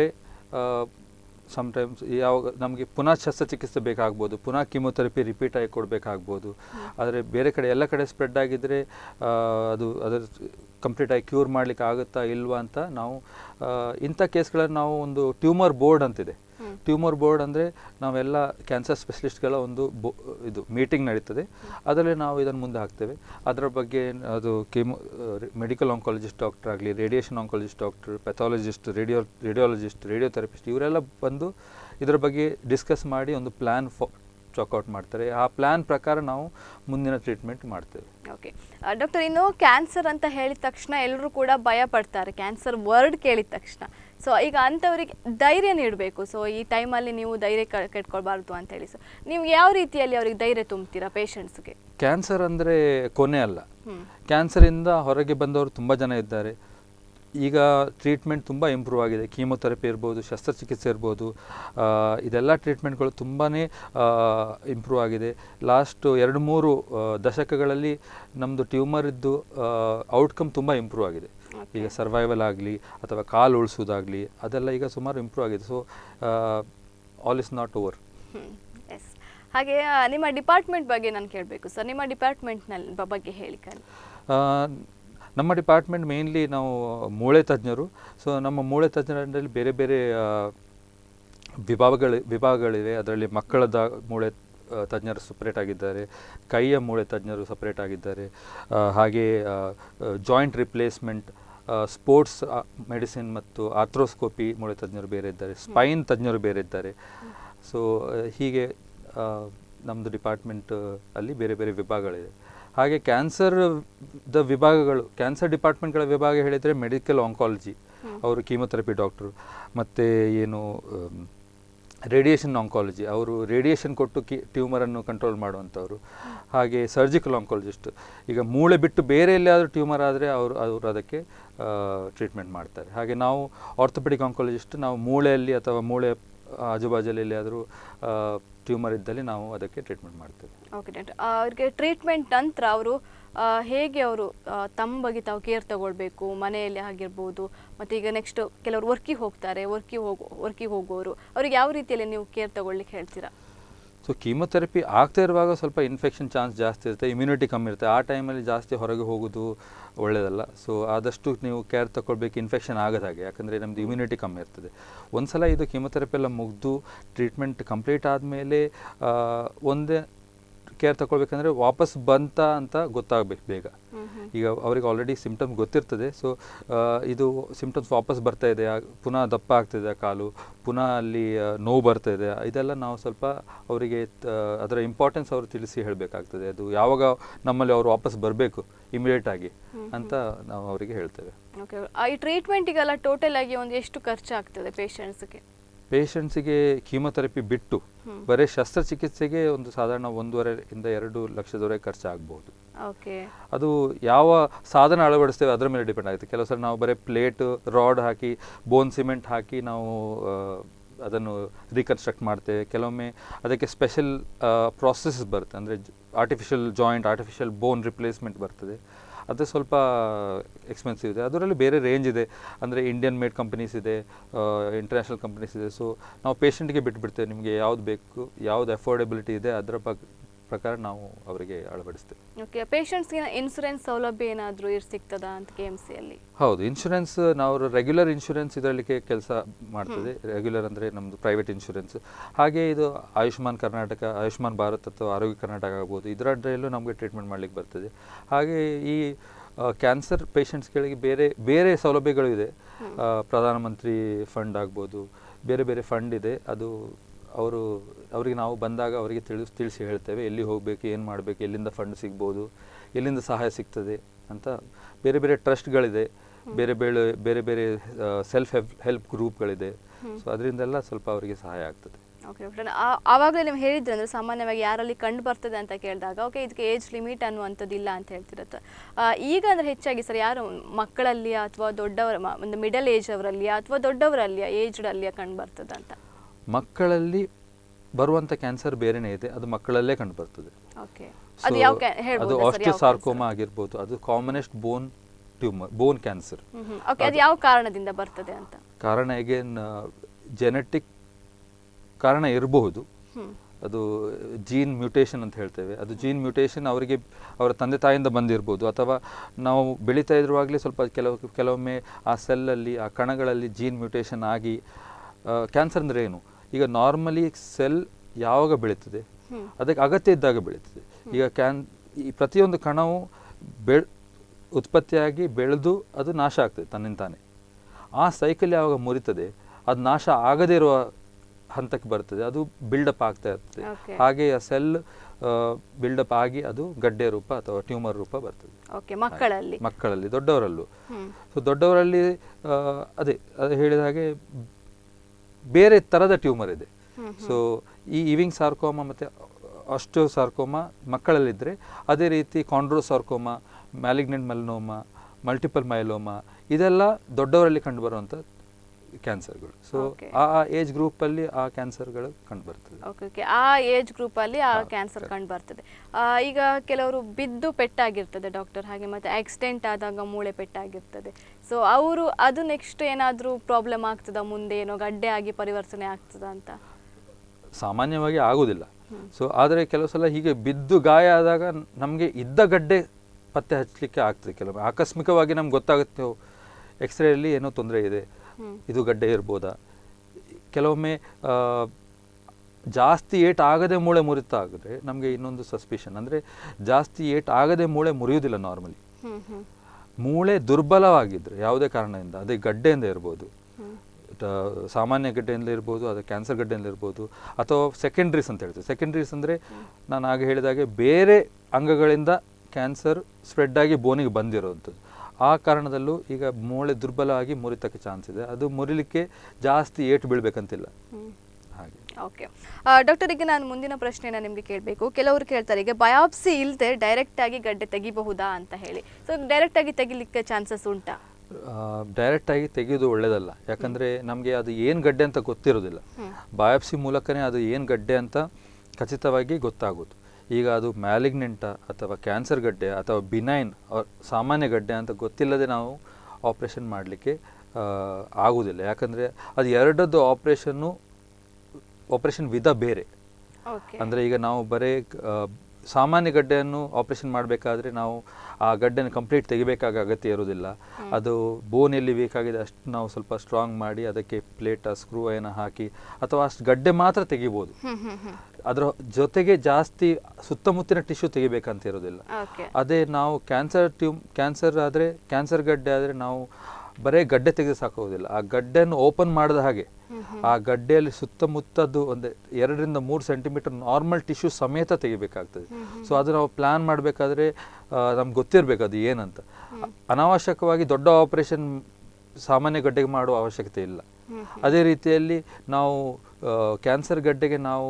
ಸಮ್ಟೈಮ್ಸ್ ಯಾವಾಗ ನಮಗೆ ಪುನಃ ಶಸ್ತ್ರಚಿಕಿತ್ಸೆ ಬೇಕಾಗ್ಬೋದು ಪುನಃ ಕಿಮೊಥೆರಪಿ ರಿಪೀಟ್ ಆಗಿ ಕೊಡಬೇಕಾಗ್ಬೋದು ಆದರೆ ಬೇರೆ ಕಡೆ ಎಲ್ಲ ಕಡೆ ಸ್ಪ್ರೆಡ್ ಆಗಿದ್ದರೆ ಆ, ಅದು ಅದರ ಕಂಪ್ಲೀಟಾಗಿ ಕ್ಯೂರ್ ಮಾಡಲಿಕ್ಕೆ ಆಗುತ್ತಾ ಇಲ್ವಾ ಅಂತ ನಾವು ಆ, ಇಂಥ ಕೇಸ್ಗಳನ್ನು ನಾವು ಒಂದು ಟ್ಯೂಮರ್ ಬೋರ್ಡ್ ಅಂತಿದೆ ಟ್ಯೂಮರ್ ಬೋರ್ಡ್ ಅಂದರೆ ನಾವೆಲ್ಲ ಕ್ಯಾನ್ಸರ್ ಸ್ಪೆಷಲಿಸ್ಟ್ಗಳ ಒಂದು ಬೋ ಇದು ಮೀಟಿಂಗ್ ನಡೀತದೆ ಅದರಲ್ಲಿ ನಾವು ಇದನ್ನು ಮುಂದೆ ಹಾಕ್ತೇವೆ ಅದರ ಬಗ್ಗೆ ಅದು ಕೆಮೊ ಮೆಡಿಕಲ್ ಆಂಕಾಲಜಿಸ್ಟ್ ಡಾಕ್ಟರ್ ಆಗಲಿ radiation oncologist doctor pathologist radio radiologist radiotherapist ಇವರೆಲ್ಲ ಬಂದು ಇದರ ಬಗ್ಗೆ ಡಿಸ್ಕಸ್ ಮಾಡಿ ಒಂದು ಪ್ಲ್ಯಾನ್ ಫಾ ಚಾಕ್ಔಟ್ ಮಾಡ್ತಾರೆ ಆ ಪ್ಲ್ಯಾನ್ ಪ್ರಕಾರ ನಾವು ಮುಂದಿನ ಟ್ರೀಟ್ಮೆಂಟ್ ಮಾಡ್ತೇವೆ ಓಕೆ ಡಾಕ್ಟರ್ ಇನ್ನು ಕ್ಯಾನ್ಸರ್ ಅಂತ ಹೇಳಿದ ತಕ್ಷಣ ಎಲ್ಲರೂ ಕೂಡ ಭಯ ಪಡ್ತಾರೆ ಕ್ಯಾನ್ಸರ್ ವರ್ಡ್ ಕೇಳಿದ ತಕ್ಷಣ ಸೊ ಈಗ ಅಂಥವರಿಗೆ ಧೈರ್ಯ ನೀಡಬೇಕು ಸೊ ಈ ಟೈಮಲ್ಲಿ ನೀವು ಧೈರ್ಯ ಕ- ಕೆಟ್ಕೊಳ್ಬಾರ್ದು ಅಂತ ಹೇಳಿ ಸೊ ನೀವು ಯಾವ ರೀತಿಯಲ್ಲಿ ಅವ್ರಿಗೆ ಧೈರ್ಯ ತುಂಬ್ತೀರಾ ಪೇಷಂಟ್ಸ್ಗೆ ಕ್ಯಾನ್ಸರ್ ಅಂದರೆ ಕೊನೆ ಅಲ್ಲ ಹ್ಮ್. ಕ್ಯಾನ್ಸರಿಂದ ಹೊರಗೆ ಬಂದವರು ತುಂಬ ಜನ ಇದ್ದಾರೆ ಈಗ ಟ್ರೀಟ್ಮೆಂಟ್ ತುಂಬ ಇಂಪ್ರೂವ್ ಆಗಿದೆ ಕೀಮೊಥೆರಪಿ ಇರ್ಬೋದು ಶಸ್ತ್ರಚಿಕಿತ್ಸೆ ಇರ್ಬೋದು ಆ, ಇದೆಲ್ಲ ಟ್ರೀಟ್ಮೆಂಟ್ಗಳು ತುಂಬಾ ಇಂಪ್ರೂವ್ ಆಗಿದೆ ಲಾಸ್ಟ್ ಎರಡು ಮೂರು ಆ, ದಶಕಗಳಲ್ಲಿ ನಮ್ಮದು ಟ್ಯೂಮರ್ ಇದ್ದು ಔಟ್ಕಮ್ ತುಂಬ ಇಂಪ್ರೂವ್ ಆಗಿದೆ ಈಗ ಸರ್ವೈವಲ್ ಆಗಲಿ ಅಥವಾ ಕಾಲು ಉಳಿಸೋದಾಗಲಿ ಅದೆಲ್ಲ ಈಗ ಸುಮಾರು ಇಂಪ್ರೂವ್ ಆಗಿದೆ so all is not over yes ಹಾಗೆ ಆ, ನಿಮ್ಮ ಡಿಪಾರ್ಟ್ಮೆಂಟ್ ಬಗ್ಗೆ ನಾನು ಕೇಳಬೇಕು ಸರ್ ನಿಮ್ಮ ಡಿಪಾರ್ಟ್ಮೆಂಟ್ನಲ್ಲಿ ಬಗ್ಗೆ ಹೇಳಿ ಕಲಿ ಆ, ನಮ್ಮ ಡಿಪಾರ್ಟ್ಮೆಂಟ್ ಮೇನ್ಲಿ ನಾವು ಮೂಳೆ ತಜ್ಞರು ಸೊ ನಮ್ಮ ಮೂಳೆ ತಜ್ಞರಲ್ಲಿ ಬೇರೆ ಬೇರೆ ಆ, ವಿಭಾಗಗಳು ವಿಭಾಗಗಳಿವೆ ಅದರಲ್ಲಿ ಮಕ್ಕಳದ ಮೂಳೆ ಆ, ತಜ್ಞರು ಸಪ್ರೇಟ್ ಆಗಿದ್ದಾರೆ ಕೈಯ ಮೂಳೆ ತಜ್ಞರು ಸಪ್ರೇಟ್ ಆಗಿದ್ದಾರೆ ಆ, ಹಾಗೆ ಜಾಯಿಂಟ್ ರಿಪ್ಲೇಸ್ಮೆಂಟ್ ಸ್ಪೋರ್ಟ್ಸ್ ಮೆಡಿಸಿನ್ ಮತ್ತು ಆರ್ಥ್ರೋಸ್ಕೋಪಿ ಮೂಳೆ ತಜ್ಞರು ಬೇರೆ ಇದ್ದಾರೆ ಸ್ಪೈನ್ ತಜ್ಞರು ಬೇರೆ ಇದ್ದಾರೆ ಸೊ ಹೀಗೆ ನಮ್ಮದು ಡಿಪಾರ್ಟ್ಮೆಂಟ್ ಅಲ್ಲಿ ಬೇರೆ ಬೇರೆ ವಿಭಾಗಗಳಿದೆ ಹಾಗೆ ಕ್ಯಾನ್ಸರ್ ದ ವಿಭಾಗಗಳು ಕ್ಯಾನ್ಸರ್ ಡಿಪಾರ್ಟ್ಮೆಂಟ್ಗಳ ವಿಭಾಗ ಹೇಳಿದರೆ ಮೆಡಿಕಲ್ ಆಂಕಾಲಜಿ ಅವರು ಕೀಮೊಥೆರಪಿ ಡಾಕ್ಟ್ರು ಮತ್ತು ಏನು ರೇಡಿಯೇಷನ್ ಆಂಕಾಲಜಿ ಅವರು ರೇಡಿಯೇಷನ್ ಕೊಟ್ಟು ಕಿ ಟ್ಯೂಮರನ್ನು ಕಂಟ್ರೋಲ್ ಮಾಡುವಂಥವ್ರು ಹಾಗೆ ಸರ್ಜಿಕಲ್ ಆಂಕಾಲಜಿಸ್ಟ್ ಈಗ ಮೂಳೆ ಬಿಟ್ಟು ಬೇರೆ ಎಲ್ಲಿಯಾದರೂ ಟ್ಯೂಮರ್ ಆದರೆ ಅವರು ಅವರು ಅದಕ್ಕೆ ಟ್ರೀಟ್ಮೆಂಟ್ ಮಾಡ್ತಾರೆ ಹಾಗೆ ನಾವು ಆರ್ಥೋಪೆಡಿಕ್ ಆಂಕಾಲಜಿಸ್ಟ್ ನಾವು ಮೂಳೆಯಲ್ಲಿ ಅಥವಾ ಮೂಳೆ ಆಜುಬಾಜಲ್ಲಿ ಎಲ್ಲಿಯಾದರೂ ಟ್ಯೂಮರ್ ಇದ್ದಲ್ಲಿ ನಾವು ಅದಕ್ಕೆ ಟ್ರೀಟ್ಮೆಂಟ್ ಮಾಡ್ತೇವೆ ಓಕೆ ಡಾಕ್ಟರ್ ಅವ್ರಿಗೆ ಟ್ರೀಟ್ಮೆಂಟ್ ನಂತರ ಅವರು ಹೇಗೆ ಅವರು ತಮ್ಮ ಬಗ್ಗೆ ತಾವು ಕೇರ್ ತಗೊಳ್ಬೇಕು ಮನೆಯಲ್ಲಿ ಆಗಿರ್ಬೋದು ಮತ್ತು ಈಗ ನೆಕ್ಸ್ಟ್ ಕೆಲವರು ವರ್ಕಿಗೆ ಹೋಗ್ತಾರೆ ವರ್ಕಿಗೆ ಹೋಗೋ ವರ್ಕಿಗೆ ಹೋಗೋರು ಅವ್ರಿಗೆ ಯಾವ ರೀತಿಯಲ್ಲಿ ನೀವು ಕೇರ್ ತಗೊಳ್ಳಿಕ್ಕೆ ಹೇಳ್ತೀರಾ ಸೊ ಕೀಮೊಥೆರಪಿ ಆಗ್ತಾ ಇರುವಾಗ ಸ್ವಲ್ಪ ಇನ್ಫೆಕ್ಷನ್ ಚಾನ್ಸ್ ಜಾಸ್ತಿ ಇರುತ್ತೆ ಇಮ್ಯುನಿಟಿ ಕಮ್ಮಿ ಇರುತ್ತೆ ಆ ಟೈಮಲ್ಲಿ ಜಾಸ್ತಿ ಹೊರಗೆ ಹೋಗೋದು ಒಳ್ಳೆಯದಲ್ಲ ಸೊ ಆದಷ್ಟು ನೀವು ಕೇರ್ ತಗೊಳ್ಬೇಕು ಇನ್ಫೆಕ್ಷನ್ ಆಗದ ಹಾಗೆ ಯಾಕಂದರೆ ನಮ್ಮದು ಇಮ್ಯುನಿಟಿ ಕಮ್ಮಿ ಇರ್ತದೆ ಒಂದು ಸಲ ಇದು ಕೀಮೊಥೆರಪಿ ಎಲ್ಲ ಮುಗಿದು ಟ್ರೀಟ್ಮೆಂಟ್ ಕಂಪ್ಲೀಟ್ ಆದಮೇಲೆ ಒಂದೇ ಕೇರ್ ತಗೊಳ್ಬೇಕಂದ್ರೆ ವಾಪಸ್ ಬಂತ ಅಂತ ಗೊತ್ತಾಗಬೇಕು ಬೇಗ ಈಗ ಅವರಿಗೆ ಆಲ್ರೆಡಿ ಸಿಮ್ಟಮ್ಸ್ ಗೊತ್ತಿರ್ತದೆ ಸೊ ಇದು ಸಿಮ್ಟಮ್ಸ್ ವಾಪಸ್ ಬರ್ತಾ ಇದೆ ಆ- ಪುನಃ ದಪ್ಪ ಆಗ್ತಿದೆ ಆ ಕಾಲು ಪುನಃ ಅಲ್ಲಿ ಆ, ನೋವು ಬರ್ತಾ ಇದೆ ಇದೆಲ್ಲ ನಾವು ಸ್ವಲ್ಪ ಅವರಿಗೆ ಅದರ ಇಂಪಾರ್ಟೆನ್ಸ್ ಅವರು ತಿಳಿಸಿ ಹೇಳಬೇಕಾಗ್ತದೆ ಅದು ಯಾವಾಗ ನಮ್ಮಲ್ಲಿ ಅವರು ವಾಪಸ್ ಬರಬೇಕು ಇಮಿಡಿಯೇಟ್ ಆಗಿ ಅಂತ ನಾವು ಅವರಿಗೆ ಹೇಳ್ತೇವೆ ಓಕೆ ಈ ಟ್ರೀಟ್ಮೆಂಟಿಗೆಲ್ಲ ಟೋಟಲ್ ಆಗಿ ಒಂದು ಎಷ್ಟು ಖರ್ಚಾಗ್ತದೆ ಪೇಷಂಟ್ಸ್ಗೆ ಪೇಷಂಟ್ಸಿಗೆ ಕೀಮೊಥೆರಪಿ ಬಿಟ್ಟು ಬರೀ ಶಸ್ತ್ರಚಿಕಿತ್ಸೆಗೆ ಒಂದು ಸಾಧಾರಣ ಒಂದೂವರೆಯಿಂದ ಎರಡು ಲಕ್ಷದವರೆಗೆ ಖರ್ಚಾಗ್ಬೋದು ಓಕೆ ಅದು ಯಾವ ಸಾಧನ ಅಳವಡಿಸ್ತೇವೆ ಅದರ ಮೇಲೆ ಡಿಪೆಂಡ್ ಆಗುತ್ತೆ ಕೆಲವು ಸಲ ನಾವು ಬರೀ ಪ್ಲೇಟ್ ರಾಡ್ ಹಾಕಿ ಬೋನ್ ಸಿಮೆಂಟ್ ಹಾಕಿ ನಾವು ಆ, ಅದನ್ನು ರೀಕನ್ಸ್ಟ್ರಕ್ಟ್ ಮಾಡ್ತೇವೆ ಕೆಲವೊಮ್ಮೆ ಅದಕ್ಕೆ ಸ್ಪೆಷಲ್ ಪ್ರಾಸೆಸ್ ಬರುತ್ತೆ ಅಂದರೆ artificial joint artificial bone replacement ಬರ್ತದೆ ಅದು ಸ್ವಲ್ಪ ಎಕ್ಸ್ಪೆನ್ಸಿವ್ ಇದೆ ಅದರಲ್ಲಿ ಬೇರೆ ರೇಂಜ್ ಇದೆ ಅಂದರೆ ಇಂಡಿಯನ್ ಮೇಡ್ ಕಂಪನೀಸ್ ಇದೆ ಇಂಟರ್ನ್ಯಾಷನಲ್ ಕಂಪನೀಸ್ ಇದೆ ಸೊ ನಾವು ಪೇಷಂಟ್ಗೆ ಬಿಟ್ಬಿಡ್ತೇವೆ ನಿಮಗೆ ಯಾವ್ದು ಬೇಕು ಯಾವ್ದು ಅಫೋರ್ಡೆಬಿಲಿಟಿ ಇದೆ ಅದರ ಬಗ್ಗೆ ಪ್ರಕಾರ ನಾವು ಅವರಿಗೆ ಅಳವಡಿಸ್ತೇವೆ ಓಕೆ ಪೇಷಂಟ್ಸ್ಗೆ ಇನ್ಸೂರೆನ್ಸ್ ಸೌಲಭ್ಯ ಏನಾದರೂ ಇರ್ ಸಿಗ್ತದಾ ಅಂತ ಕೆ ಎಮ್ ಸಿಯಲ್ಲಿ ಹೌದು ಇನ್ಶೂರೆನ್ಸ್ ನಾವು ರೆಗ್ಯುಲರ್ ಇನ್ಶೂರೆನ್ಸ್ ಇದರಲ್ಲಿಗೆ ಕೆಲಸ ಮಾಡ್ತದೆ ರೆಗ್ಯುಲರ್ ಅಂದರೆ ನಮ್ಮದು ಪ್ರೈವೇಟ್ ಇನ್ಶೂರೆನ್ಸ್ ಹಾಗೆ ಇದು ಆಯುಷ್ಮಾನ್ ಕರ್ನಾಟಕ ಆಯುಷ್ಮಾನ್ ಭಾರತ್ ಅಥವಾ ಆರೋಗ್ಯ ಕರ್ನಾಟಕ ಆಗ್ಬೋದು ಇದರಲ್ಲೂ ನಮಗೆ ಟ್ರೀಟ್ಮೆಂಟ್ ಮಾಡಲಿಕ್ಕೆ ಬರ್ತದೆ ಹಾಗೆ ಈ ಕ್ಯಾನ್ಸರ್ ಪೇಷಂಟ್ಸ್ಗಳಿಗೆ ಬೇರೆ ಬೇರೆ ಸೌಲಭ್ಯಗಳು ಇದೆ ಆ, ಪ್ರಧಾನಮಂತ್ರಿ ಫಂಡ್ ಆಗ್ಬೋದು ಬೇರೆ ಬೇರೆ ಫಂಡ್ ಇದೆ ಅದು ಅವರು ಅವರಿಗೆ ನಾವು ಬಂದಾಗ ಅವರಿಗೆ ತಿಳಿಸ್ ತಿಳಿಸಿ ಹೇಳ್ತೇವೆ ಎಲ್ಲಿ ಹೋಗಬೇಕು ಏನು ಮಾಡಬೇಕು ಎಲ್ಲಿಂದ ಫಂಡ್ ಸಿಗ್ಬೋದು ಎಲ್ಲಿಂದ ಸಹಾಯ ಸಿಗ್ತದೆ ಅಂತ ಬೇರೆ ಬೇರೆ ಟ್ರಸ್ಟ್ಗಳಿದೆ ಬೇರೆ ಬೇರೆ ಬೇರೆ ಬೇರೆ ಸೆಲ್ಫ್ ಹೆಲ್ಪ್ ಹೆಲ್ಪ್ ಗ್ರೂಪ್ಗಳಿದೆ ಸೊ ಅದರಿಂದೆಲ್ಲ ಸ್ವಲ್ಪ ಅವರಿಗೆ ಸಹಾಯ ಆಗ್ತದೆ ಓಕೆ ಡಾಕ್ಟರ್ ಆವಾಗಲೇ ನೀವು ಹೇಳಿದ್ರಿ ಅಂದರೆ ಸಾಮಾನ್ಯವಾಗಿ ಯಾರಲ್ಲಿ ಕಂಡು ಬರ್ತದೆ ಅಂತ ಕೇಳಿದಾಗ ಓಕೆ ಇದಕ್ಕೆ ಏಜ್ ಲಿಮಿಟ್ ಅನ್ನುವಂಥದ್ದು ಇಲ್ಲ ಅಂತ ಹೇಳ್ತಿರತ್ತೆ ಆ, ಈಗ ಅಂದರೆ ಹೆಚ್ಚಾಗಿ ಸರ್ ಯಾರು ಮಕ್ಕಳಲ್ಲಿ ಅಥವಾ ದೊಡ್ಡವರ ಮ- ಒಂದು ಮಿಡಲ್ ಏಜ್ ಅವರಲ್ಲಿ ಅಥವಾ ದೊಡ್ಡವರಲ್ಲಿಯ ಏಜ್ಡಲ್ಲಿಯ ಕಂಡು ಬರ್ತದೆ ಅಂತ ಮಕ್ಕಳಲ್ಲಿ ಬರುವಂಥ ಕ್ಯಾನ್ಸರ್ ಬೇರೆನೇ ಇದೆ ಅದು ಮಕ್ಕಳಲ್ಲೇ ಕಂಡು ಬರ್ತದೆ ಓಕೆ So, ಅದು ಯಾವ ಕ್ಯಾ- ಅದು ಹೇಳ್ಬೋದಾ ಸರ್ ಯಾವ ಆಸ್ಟಿಯೋಸಾರ್ಕೋಮಾ ಆಗಿರ್ಬೋದು ಅದು commonest bone tumour bone cancer okay ಅದು ಯಾವ ಕಾರಣದಿಂದ ಬರ್ತದೆ ಅಂತ ಕಾರಣ ಎಗೇನ್ ಜೆನೆಟಿಕ್ ಕಾರಣ ಇರಬಹುದು ಹ್ಮ್. ಅದು ಜೀನ್ ಮ್ಯೂಟೇಷನ್ ಅಂತ ಹೇಳ್ತೇವೆ ಅದು ಜೀನ್ ಮ್ಯೂಟೇಷನ್ ಅವರಿಗೆ ಅವರ ತಂದೆ ತಾಯಿಯಿಂದ ಬಂದಿರ್ಬೋದು ಅಥವಾ ನಾವು ಬೆಳೀತಾ ಇರುವಾಗಲೇ ಸ್ವಲ್ಪ ಕೆಲವು ಕೆಲವೊಮ್ಮೆ ಆ ಸೆಲ್ಲಲ್ಲಿ ಆ ಕಣಗಳಲ್ಲಿ ಜೀನ್ ಮ್ಯೂಟೇಷನ್ ಆಗಿ ಕ್ಯಾನ್ಸರ್ ಅಂದರೆ ಏನು ಈಗ ನಾರ್ಮಲಿ ಸೆಲ್ ಯಾವಾಗ ಬೆಳೀತದೆ ಅದಕ್ಕೆ ಅಗತ್ಯ ಇದ್ದಾಗ ಬೆಳೀತದೆ ಈಗ ಕ್ಯಾನ್ ಈ ಪ್ರತಿಯೊಂದು ಕಣವು ಬೆಳ್ ಉತ್ಪತ್ತಿಯಾಗಿ ಬೆಳೆದು ಅದು ನಾಶ ಆಗ್ತದೆ ತನ್ನಿಂದ ತಾನೇ ಆ ಸೈಕಲ್ ಯಾವಾಗ ಮುರಿತದೆ ಅದು ನಾಶ ಆಗದೇ ಇರುವ ಹಂತಕ್ಕೆ ಬರ್ತದೆ ಅದು ಬಿಲ್ಡಪ್ ಆಗ್ತಾ ಇರ್ತದೆ Okay. ಹಾಗೆ ಆ ಸೆಲ್ ಬಿಲ್ಡಪ್ ಆಗಿ ಅದು ಗಡ್ಡೆ ರೂಪ ಅಥವಾ ಟ್ಯೂಮರ್ ರೂಪ ಬರ್ತದೆ ಓಕೆ ಮಕ್ಕಳಲ್ಲಿ ಮಕ್ಕಳಲ್ಲಿ ದೊಡ್ಡವರಲ್ಲೂ ಹ್ಮ್. ಸೊ ದೊಡ್ಡವರಲ್ಲಿ ಆ, ಅದೇ ಅದು ಹೇಳಿದ ಹಾಗೆ ಬೇರೆ ಥರದ ಟ್ಯೂಮರ್ ಇದೆ ಸೊ ಈ ಇವಿಂಗ್ ಸಾರ್ಕೋಮಾ ಮತ್ತು ಅಸ್ಟೋ ಸಾರ್ಕೋಮಾ ಮಕ್ಕಳಲ್ಲಿದ್ದರೆ ಅದೇ ರೀತಿ chondrosarcoma malignant melanoma multiple myeloma ಇದೆಲ್ಲ ದೊಡ್ಡವರಲ್ಲಿ ಕಂಡುಬರುವಂಥ ಕ್ಯಾನ್ಸರ್ಗಳು ಸೊ Okay. ಆ ಆ ಏಜ್ ಗ್ರೂಪಲ್ಲಿ ಆ ಕ್ಯಾನ್ಸರ್ಗಳು ಕಂಡುಬರ್ತದೆ ಓಕೆ ಓಕೆ ಆ ಏಜ್ ಗ್ರೂಪಲ್ಲಿ ಆ ಕ್ಯಾನ್ಸರ್ ಕಂಡು ಬರ್ತದೆ ಆ, ಈಗ ಕೆಲವರು ಬಿದ್ದು ಪೆಟ್ಟಾಗಿರ್ತದೆ ಡಾಕ್ಟರ್ ಹಾಗೆ ಮತ್ತೆ ಆಕ್ಸಿಡೆಂಟ್ ಆದಾಗ ಮೂಳೆ ಪೆಟ್ಟಾಗಿರ್ತದೆ ಸೊ ಅವರು ಅದು ನೆಕ್ಸ್ಟ್ ಏನಾದರೂ ಪ್ರಾಬ್ಲಮ್ ಆಗ್ತದಾ ಮುಂದೆ ಏನೋ ಗಡ್ಡೆ ಆಗಿ ಪರಿವರ್ತನೆ ಆಗ್ತದಾ ಅಂತ ಸಾಮಾನ್ಯವಾಗಿ ಆಗೋದಿಲ್ಲ ಸೊ ಆದರೆ ಕೆಲವು ಸಲ ಹೀಗೆ ಬಿದ್ದು ಗಾಯ ಆದಾಗ ನಮಗೆ ಇದ್ದ ಗಡ್ಡೆ ಪತ್ತೆ ಹಚ್ಚಲಿಕ್ಕೆ ಆಗ್ತದೆ ಕೆಲವೊಮ್ಮೆ ಆಕಸ್ಮಿಕವಾಗಿ ನಮ್ಗೆ ಗೊತ್ತಾಗುತ್ತೆ ಎಕ್ಸ್ರೇಯಲ್ಲಿ ಏನೋ ತೊಂದರೆ ಇದೆ ಇದು ಗಡ್ಡೆ ಇರ್ಬೋದಾ ಕೆಲವೊಮ್ಮೆ ಆ, ಜಾಸ್ತಿ ಏಟ್ ಆಗದೆ ಮೂಳೆ ಮುರಿತಾ ಆಗಿದ್ರೆ ನಮಗೆ ಇನ್ನೊಂದು ಸಸ್ಪಿಷನ್ ಅಂದರೆ ಜಾಸ್ತಿ ಏಟ್ ಆಗದೆ ಮೂಳೆ ಮುರಿಯುವುದಿಲ್ಲ ನಾರ್ಮಲಿ ಹ್ಮ್ ಹ್ಮ್ ಮೂಳೆ ದುರ್ಬಲವಾಗಿದ್ದರೆ ಯಾವುದೇ ಕಾರಣದಿಂದ ಅದೇ ಗಡ್ಡೆಯಿಂದ ಇರ್ಬೋದು ಟ- ಸಾಮಾನ್ಯ ಗಡ್ಡೆಯಿಂದ ಇರ್ಬೋದು ಅದು ಕ್ಯಾನ್ಸರ್ ಗಡ್ಡೆಯಿಂದ ಇರ್ಬೋದು ಅಥವಾ ಸೆಕೆಂಡ್ರೀಸ್ ಅಂತ ಹೇಳ್ತೀವಿ ಸೆಕೆಂಡ್ರೀಸ್ ಅಂದರೆ ನಾನು ಆಗ ಹೇಳಿದಾಗೆ ಬೇರೆ ಅಂಗಗಳಿಂದ ಕ್ಯಾನ್ಸರ್ ಸ್ಪ್ರೆಡ್ ಆಗಿ ಬೋನಿಗೆ ಬಂದಿರೋವಂಥದ್ದು ಆ ಕಾರಣದಲ್ಲೂ ಈಗ ಮೂಳೆ ದುರ್ಬಲ ಆಗಿ ಮುರಿತಕ್ಕೆ ಚಾನ್ಸ್ ಇದೆ ಅದು ಮುರಿಲಿಕ್ಕೆ ಜಾಸ್ತಿ ಏಟು ಬೀಳ್ಬೇಕಂತಿಲ್ಲ ಹ್ಮ್ ಹಾಗೆ ಓಕೆ ಡಾಕ್ಟರ್ ಈಗ ನಾನು ಮುಂದಿನ ಪ್ರಶ್ನೆನ ನಿಮಗೆ ಕೇಳಬೇಕು ಕೆಲವರು ಕೇಳ್ತಾರೆ ಈಗ ಬಯಾಪ್ಸಿ ಇಲ್ಲದೆ ಡೈರೆಕ್ಟ್ ಆಗಿ ಗಡ್ಡೆ ತೆಗಿಬಹುದಾ ಅಂತ ಹೇಳಿ ಸೊ ಡೈರೆಕ್ಟ್ ಆಗಿ ತೆಗಿಲಿಕ್ಕೆ ಚಾನ್ಸಸ್ ಉಂಟಾ ಡೈರೆಕ್ಟಾಗಿ ತೆಗೆಯೋದು ಒಳ್ಳೆಯದಲ್ಲ ಯಾಕಂದರೆ ನಮಗೆ ಅದು ಏನು ಗಡ್ಡೆ ಅಂತ ಗೊತ್ತಿರೋದಿಲ್ಲ ಬಯಾಪ್ಸಿ ಮೂಲಕನೇ ಅದು ಏನು ಗಡ್ಡೆ ಅಂತ ಖಚಿತವಾಗಿ ಗೊತ್ತಾಗೋದು ಈಗ ಅದು ಮ್ಯಾಲಿಗ್ನೆಂಟ ಅಥವಾ ಕ್ಯಾನ್ಸರ್ ಗಡ್ಡೆ ಅಥವಾ ಬಿನೈನ್ ಸಾಮಾನ್ಯ ಗಡ್ಡೆ ಅಂತ ಗೊತ್ತಿಲ್ಲದೆ ನಾವು ಆಪ್ರೇಷನ್ ಮಾಡಲಿಕ್ಕೆ ಆಗುವುದಿಲ್ಲ ಯಾಕಂದರೆ ಅದು ಎರಡದ್ದು ಆಪ್ರೇಷನ್ನು ಆಪ್ರೇಷನ್ ವಿಧ ಬೇರೆ ಓಕೆ ಅಂದರೆ ಈಗ ನಾವು ಬರೀ ಆ, ಸಾಮಾನ್ಯ ಗಡ್ಡೆಯನ್ನು ಆಪರೇಷನ್ ಮಾಡಬೇಕಾದ್ರೆ ನಾವು ಆ ಗಡ್ಡೆನ ಕಂಪ್ಲೀಟ್ ತೆಗಿಬೇಕಾಗ ಅಗತ್ಯ ಇರೋದಿಲ್ಲ ಅದು ಬೋನ್ ಎಲ್ಲಿ ಬೇಕಾಗಿದೆ ಅಷ್ಟು ನಾವು ಸ್ವಲ್ಪ ಸ್ಟ್ರಾಂಗ್ ಮಾಡಿ ಅದಕ್ಕೆ ಪ್ಲೇಟ್ ಸ್ಕ್ರೂ ಏನೋ ಹಾಕಿ ಅಥವಾ ಅಷ್ಟು ಗಡ್ಡೆ ಮಾತ್ರ ತೆಗಿಬೋದು ಹ್ಮ್ ಹ್ಮ್ ಹ್ಮ್ ಅದರ ಜೊತೆಗೆ ಜಾಸ್ತಿ ಸುತ್ತಮುತ್ತಿನ ಟಿಶ್ಯೂ ತೆಗಿಬೇಕಂತ ಇರೋದಿಲ್ಲ ಓಕೆ ಅದೇ ನಾವು ಕ್ಯಾನ್ಸರ್ ಟ್ಯೂಮ್ ಕ್ಯಾನ್ಸರ್ ಆದರೆ ಕ್ಯಾನ್ಸರ್ ಗಡ್ಡೆ ಆದರೆ ನಾವು ಬರೀ ಗಡ್ಡೆ ತೆಗೆದು ಸಾಕೋದಿಲ್ಲ ಆ ಗಡ್ಡೆಯನ್ನು ಓಪನ್ ಮಾಡಿದ ಹಾಗೆ ಆ ಗಡ್ಡೆಯಲ್ಲಿ ಸುತ್ತಮುತ್ತದ್ದು ಒಂದು ಎರಡರಿಂದ ಮೂರು ಸೆಂಟಿಮೀಟರ್ ನಾರ್ಮಲ್ ಟಿಶ್ಯೂ ಸಮೇತ ತೆಗಿಬೇಕಾಗ್ತದೆ ಸೊ ಅದು ನಾವು ಪ್ಲಾನ್ ಮಾಡಬೇಕಾದ್ರೆ ನಮ್ಗೆ ಗೊತ್ತಿರಬೇಕು ಅದು ಏನಂತ ಅನಾವಶ್ಯಕವಾಗಿ ದೊಡ್ಡ ಆಪರೇಷನ್ ಸಾಮಾನ್ಯ ಗಡ್ಡೆಗೆ ಮಾಡುವ ಅವಶ್ಯಕತೆ ಇಲ್ಲ ಅದೇ ರೀತಿಯಲ್ಲಿ ನಾವು ಕ್ಯಾನ್ಸರ್ ಗಡ್ಡೆಗೆ ನಾವು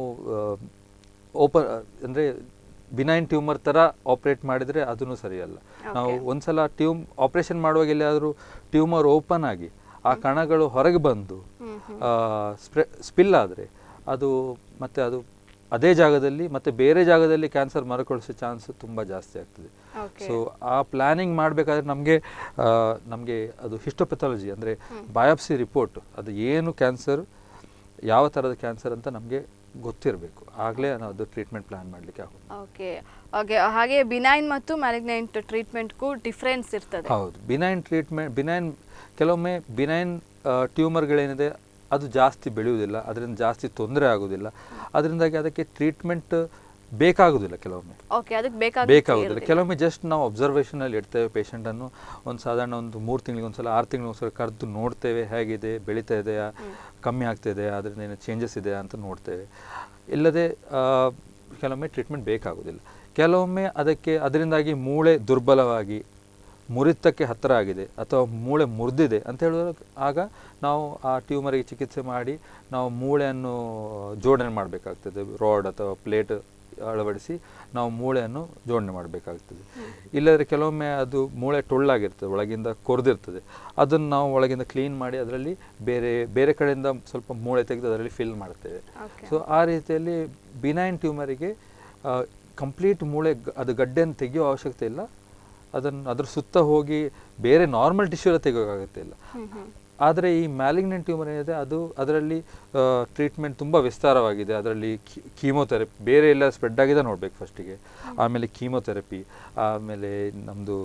ಓಪನ್ ಅಂದರೆ ಬಿನೈನ್ ಟ್ಯೂಮರ್ ಥರ ಆಪ್ರೇಟ್ ಮಾಡಿದರೆ ಅದೂ ಸರಿಯಲ್ಲ ನಾವು ಒಂದ್ಸಲ ಟ್ಯೂಮ್ ಆಪ್ರೇಷನ್ ಮಾಡುವಾಗ ಎಲ್ಲಿಯಾದರೂ ಟ್ಯೂಮರ್ ಓಪನ್ ಆಗಿ ಆ ಕಣಗಳು ಹೊರಗೆ ಬಂದು ಸ್ಪ್ರೆ ಸ್ಪಿಲ್ ಆದರೆ ಅದು ಮತ್ತೆ ಅದು ಅದೇ ಜಾಗದಲ್ಲಿ ಮತ್ತೆ ಬೇರೆ ಜಾಗದಲ್ಲಿ ಕ್ಯಾನ್ಸರ್ ಮರುಕಳಿಸೋ ಚಾನ್ಸ್ ತುಂಬ ಜಾಸ್ತಿ ಆಗ್ತದೆ ಓಕೆ ಸೊ ಆ ಪ್ಲಾನಿಂಗ್ ಮಾಡಬೇಕಾದ್ರೆ ನಮಗೆ ನಮಗೆ ಅದು ಹಿಸ್ಟೋಪೆಥಾಲಜಿ ಅಂದರೆ ಬಯಾಪ್ಸಿ ರಿಪೋರ್ಟ್ ಅದು ಏನು ಕ್ಯಾನ್ಸರ್ ಯಾವ ಥರದ ಕ್ಯಾನ್ಸರ್ ಅಂತ ನಮಗೆ ಗೊತ್ತಿರಬೇಕು ಆಗಲೇ ನಾವು ಅದು ಟ್ರೀಟ್ಮೆಂಟ್ ಪ್ಲಾನ್ ಮಾಡಲಿಕ್ಕೆ ಆಗೋದು ಓಕೆ ಓಕೆ ಹಾಗೆ ಬಿನೈನ್ ಮತ್ತು ಮ್ಯಾಲಿಗ್ನೆಂಟ್ ಟ್ರೀಟ್ಮೆಂಟ್ಗೂ ಡಿಫ್ರೆನ್ಸ್ ಇರ್ತದೆ ಹೌದು ಬಿನೈನ್ ಟ್ರೀಟ್ಮೆಂಟ್ ಬಿನೈನ್ ಕೆಲವೊಮ್ಮೆ ಬಿನೈನ್ ಟ್ಯೂಮರ್ಗಳೇನಿದೆ ಅದು ಜಾಸ್ತಿ ಬೆಳೆಯುವುದಿಲ್ಲ ಅದರಿಂದ ಜಾಸ್ತಿ ತೊಂದರೆ ಆಗೋದಿಲ್ಲ ಅದರಿಂದಾಗಿ ಅದಕ್ಕೆ ಟ್ರೀಟ್ಮೆಂಟ್ ಬೇಕಾಗೋದಿಲ್ಲ ಕೆಲವೊಮ್ಮೆ ಓಕೆ ಅದಕ್ಕೆ ಬೇಕಾದ ಬೇಕಾಗೋದಿಲ್ಲ ಕೆಲವೊಮ್ಮೆ ಜಸ್ಟ್ ನಾವು ಅಬ್ಸರ್ವೇಷನಲ್ಲಿ ಇಡ್ತೇವೆ ಪೇಷಂಟನ್ನು ಒಂದು ಸಾಧಾರಣ ಒಂದು ಮೂರು ತಿಂಗಳಿಗೆ ಒಂದ್ಸಲ ಆರು ತಿಂಗಳಿಗೆ ಒಂದ್ಸಲ ಕರೆದು ನೋಡ್ತೇವೆ ಹೇಗಿದೆ ಬೆಳೀತಾ ಇದೆಯಾ ಕಮ್ಮಿ ಆಗ್ತಾ ಇದೆಯಾ ಅದರಿಂದ ಏನು ಚೇಂಜಸ್ ಇದೆಯಾ ಅಂತ ನೋಡ್ತೇವೆ ಇಲ್ಲದೆ ಆ, ಕೆಲವೊಮ್ಮೆ ಟ್ರೀಟ್ಮೆಂಟ್ ಬೇಕಾಗೋದಿಲ್ಲ ಕೆಲವೊಮ್ಮೆ ಅದಕ್ಕೆ ಅದರಿಂದಾಗಿ ಮೂಳೆ ದುರ್ಬಲವಾಗಿ ಮುರಿತಕ್ಕೆ ಹತ್ತಿರ ಆಗಿದೆ ಅಥವಾ ಮೂಳೆ ಮುರಿದಿದೆ ಅಂತ ಹೇಳಿದಾಗ ಆಗ ನಾವು ಆ ಟ್ಯೂಮರಿಗೆ ಚಿಕಿತ್ಸೆ ಮಾಡಿ ನಾವು ಮೂಳೆಯನ್ನು ಜೋಡಣೆ ಮಾಡಬೇಕಾಗ್ತದೆ ರಾಡ್ ಅಥವಾ ಪ್ಲೇಟ್ ಅಳವಡಿಸಿ ನಾವು ಮೂಳೆಯನ್ನು ಜೋಡಣೆ ಮಾಡಬೇಕಾಗ್ತದೆ ಇಲ್ಲದ್ರೆ ಕೆಲವೊಮ್ಮೆ ಅದು ಮೂಳೆ ಟೊಳ್ಳಾಗಿರ್ತದೆ ಒಳಗಿಂದ ಕೊರೆದಿರ್ತದೆ ಅದನ್ನು ನಾವು ಒಳಗಿಂದ ಕ್ಲೀನ್ ಮಾಡಿ ಅದರಲ್ಲಿ ಬೇರೆ ಬೇರೆ ಕಡೆಯಿಂದ ಸ್ವಲ್ಪ ಮೂಳೆ ತೆಗೆದು ಅದರಲ್ಲಿ ಫಿಲ್ ಮಾಡ್ತೇವೆ ಓಕೆ ಸೊ ಆ ರೀತಿಯಲ್ಲಿ ಬಿನೈನ್ ಟ್ಯೂಮರಿಗೆ ಕಂಪ್ಲೀಟ್ ಮೂಳೆ ಗ- ಅದು ಗಡ್ಡೆಯನ್ನು ತೆಗೆಯೋ ಅವಶ್ಯಕತೆ ಇಲ್ಲ ಅದನ್ನು ಅದ್ರ ಸುತ್ತ ಹೋಗಿ ಬೇರೆ ನಾರ್ಮಲ್ ಟಿಶ್ಯೂ ಎಲ್ಲ ತೆಗೆಯೋಕ್ಕಾಗತ್ತೆ ಇಲ್ಲ ಹ್ಮ್ ಹ್ಮ್ ಆದರೆ ಈ ಮ್ಯಾಲಿಗ್ನೆಂಟ್ ಟ್ಯೂಮರ್ ಏನಿದೆ ಅದು ಅದರಲ್ಲಿ ಟ್ರೀಟ್ಮೆಂಟ್ ತುಂಬ ವಿಸ್ತಾರವಾಗಿದೆ ಅದರಲ್ಲಿ ಕೀಮೋಥೆರಪಿ ಬೇರೆ ಎಲ್ಲ ಸ್ಪ್ರೆಡ್ ಆಗಿದೆ ನೋಡ್ಬೇಕು ಫಸ್ಟಿಗೆ ಆಮೇಲೆ ಕೀಮೋಥೆರಪಿ ಆಮೇಲೆ ನಮ್ಮದು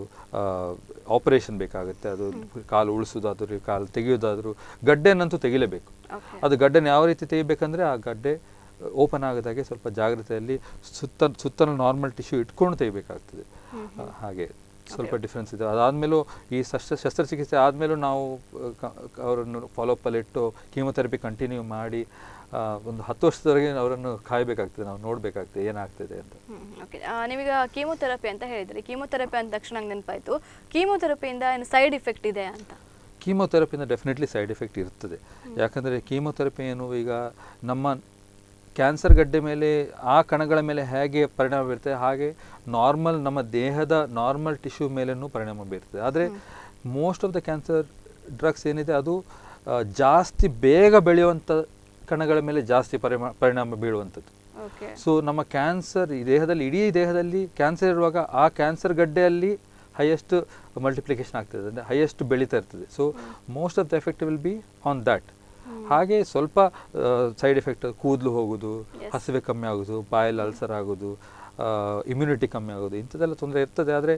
ಆಪರೇಷನ್ ಬೇಕಾಗುತ್ತೆ ಅದು ಕಾಲು ಉಳಿಸೋದಾದ್ರೂ ಕಾಲು ತೆಗೆಯೋದಾದ್ರೂ ಗಡ್ಡೆನಂತೂ ತೆಗಿಲೇಬೇಕು ಓಕೆ ಅದು ಗಡ್ಡೆನ ಯಾವ ರೀತಿ ತೆಗಿಬೇಕಂದ್ರೆ ಆ ಗಡ್ಡೆ ಓಪನ್ ಆಗದಾಗೆ ಸ್ವಲ್ಪ ಜಾಗ್ರತೆಯಲ್ಲಿ ಸುತ್ತ ಸುತ್ತಲೂ ನಾರ್ಮಲ್ ಟಿಶ್ಯೂ ಇಟ್ಕೊಂಡು ತೆಗಿಬೇಕಾಗ್ತದೆ ಆ, ಹಾಗೆ ಸ್ವಲ್ಪ ಡಿಫ್ರೆನ್ಸ್ ಇದೆ ಅದಾದಮೇಲೂ ಈ ಶಸ್ತ್ರ ಶಸ್ತ್ರಚಿಕಿತ್ಸೆ ಆದಮೇಲೂ ನಾವು ಆ, ಕ- ಅವರನ್ನು ಫಾಲೋಅಪ್ಪಲ್ಲಿ ಇಟ್ಟು ಕೀಮೊಥೆರಪಿ ಕಂಟಿನ್ಯೂ ಮಾಡಿ ಆ, ಒಂದು ಹತ್ತು ವರ್ಷದವರೆಗೆ ಅವರನ್ನು ಕಾಯಬೇಕಾಗ್ತದೆ ನಾವು ನೋಡಬೇಕಾಗ್ತದೆ ಏನಾಗ್ತದೆ ಅಂತ ಓಕೆ ನೀವೀಗ ಕೀಮೋಥೆರಪಿ ಅಂತ ಹೇಳಿದ್ರಿ ಕೀಮೋಥೆರಪಿ ಅಂದ ತಕ್ಷಣ ನಂಗೆ ನೆನಪಾಯ್ತು ಕೀಮೋಥೆರಪಿಯಿಂದ ಏನು ಸೈಡ್ ಇಫೆಕ್ಟ್ ಇದೆ ಅಂತ ಕೀಮೊಥೆರಪಿಯಿಂದ ಡೆಫಿನೆಟ್ಲಿ ಸೈಡ್ ಎಫೆಕ್ಟ್ ಇರ್ತದೆ ಯಾಕಂದರೆ ಕೀಮೊಥೆರಪಿ ಏನು ಈಗ ನಮ್ಮ ಕ್ಯಾನ್ಸರ್ ಗಡ್ಡೆ ಮೇಲೆ ಆ ಕಣಗಳ ಮೇಲೆ ಹೇಗೆ ಪರಿಣಾಮ ಬೀರ್ತದೆ ಹಾಗೆ ನಾರ್ಮಲ್ ನಮ್ಮ ದೇಹದ ನಾರ್ಮಲ್ ಟಿಶ್ಯೂ ಮೇಲೂ ಪರಿಣಾಮ ಬೀರ್ತದೆ ಆದರೆ most of the cancer drugs ಏನಿದೆ ಅದು ಆ, ಜಾಸ್ತಿ ಬೇಗ ಬೆಳೆಯುವಂಥ ಕಣಗಳ ಮೇಲೆ ಜಾಸ್ತಿ ಪರಿಮಾ ಪರಿಣಾಮ ಬೀಳುವಂಥದ್ದು ಓಕೆ ಸೊ ನಮ್ಮ ಕ್ಯಾನ್ಸರ್ ಈ ದೇಹದಲ್ಲಿ ಇಡೀ ದೇಹದಲ್ಲಿ ಕ್ಯಾನ್ಸರ್ ಇರುವಾಗ ಆ ಕ್ಯಾನ್ಸರ್ ಗಡ್ಡೆಯಲ್ಲಿ ಹೈಯೆಸ್ಟ್ ಮಲ್ಟಿಪ್ಲಿಕೇಶನ್ ಆಗ್ತದೆ ಅಂದರೆ ಹೈಯೆಸ್ಟ್ ಬೆಳೀತಾ ಇರ್ತದೆ so most of the effect will be on that ಹಾಗೆ ಸ್ವಲ್ಪ ಸೈಡ್ ಎಫೆಕ್ಟ್ ಕೂದಲು ಹೋಗೋದು ಹಸಿವೆ ಕಮ್ಮಿ ಆಗೋದು ಬಾಯಲ್ಲಿ ಅಲ್ಸರ್ ಆಗೋದು ಇಮ್ಯುನಿಟಿ ಕಮ್ಮಿ ಆಗೋದು ಇಂಥದ್ದೆಲ್ಲ ತೊಂದರೆ ಇರ್ತದೆ ಆದರೆ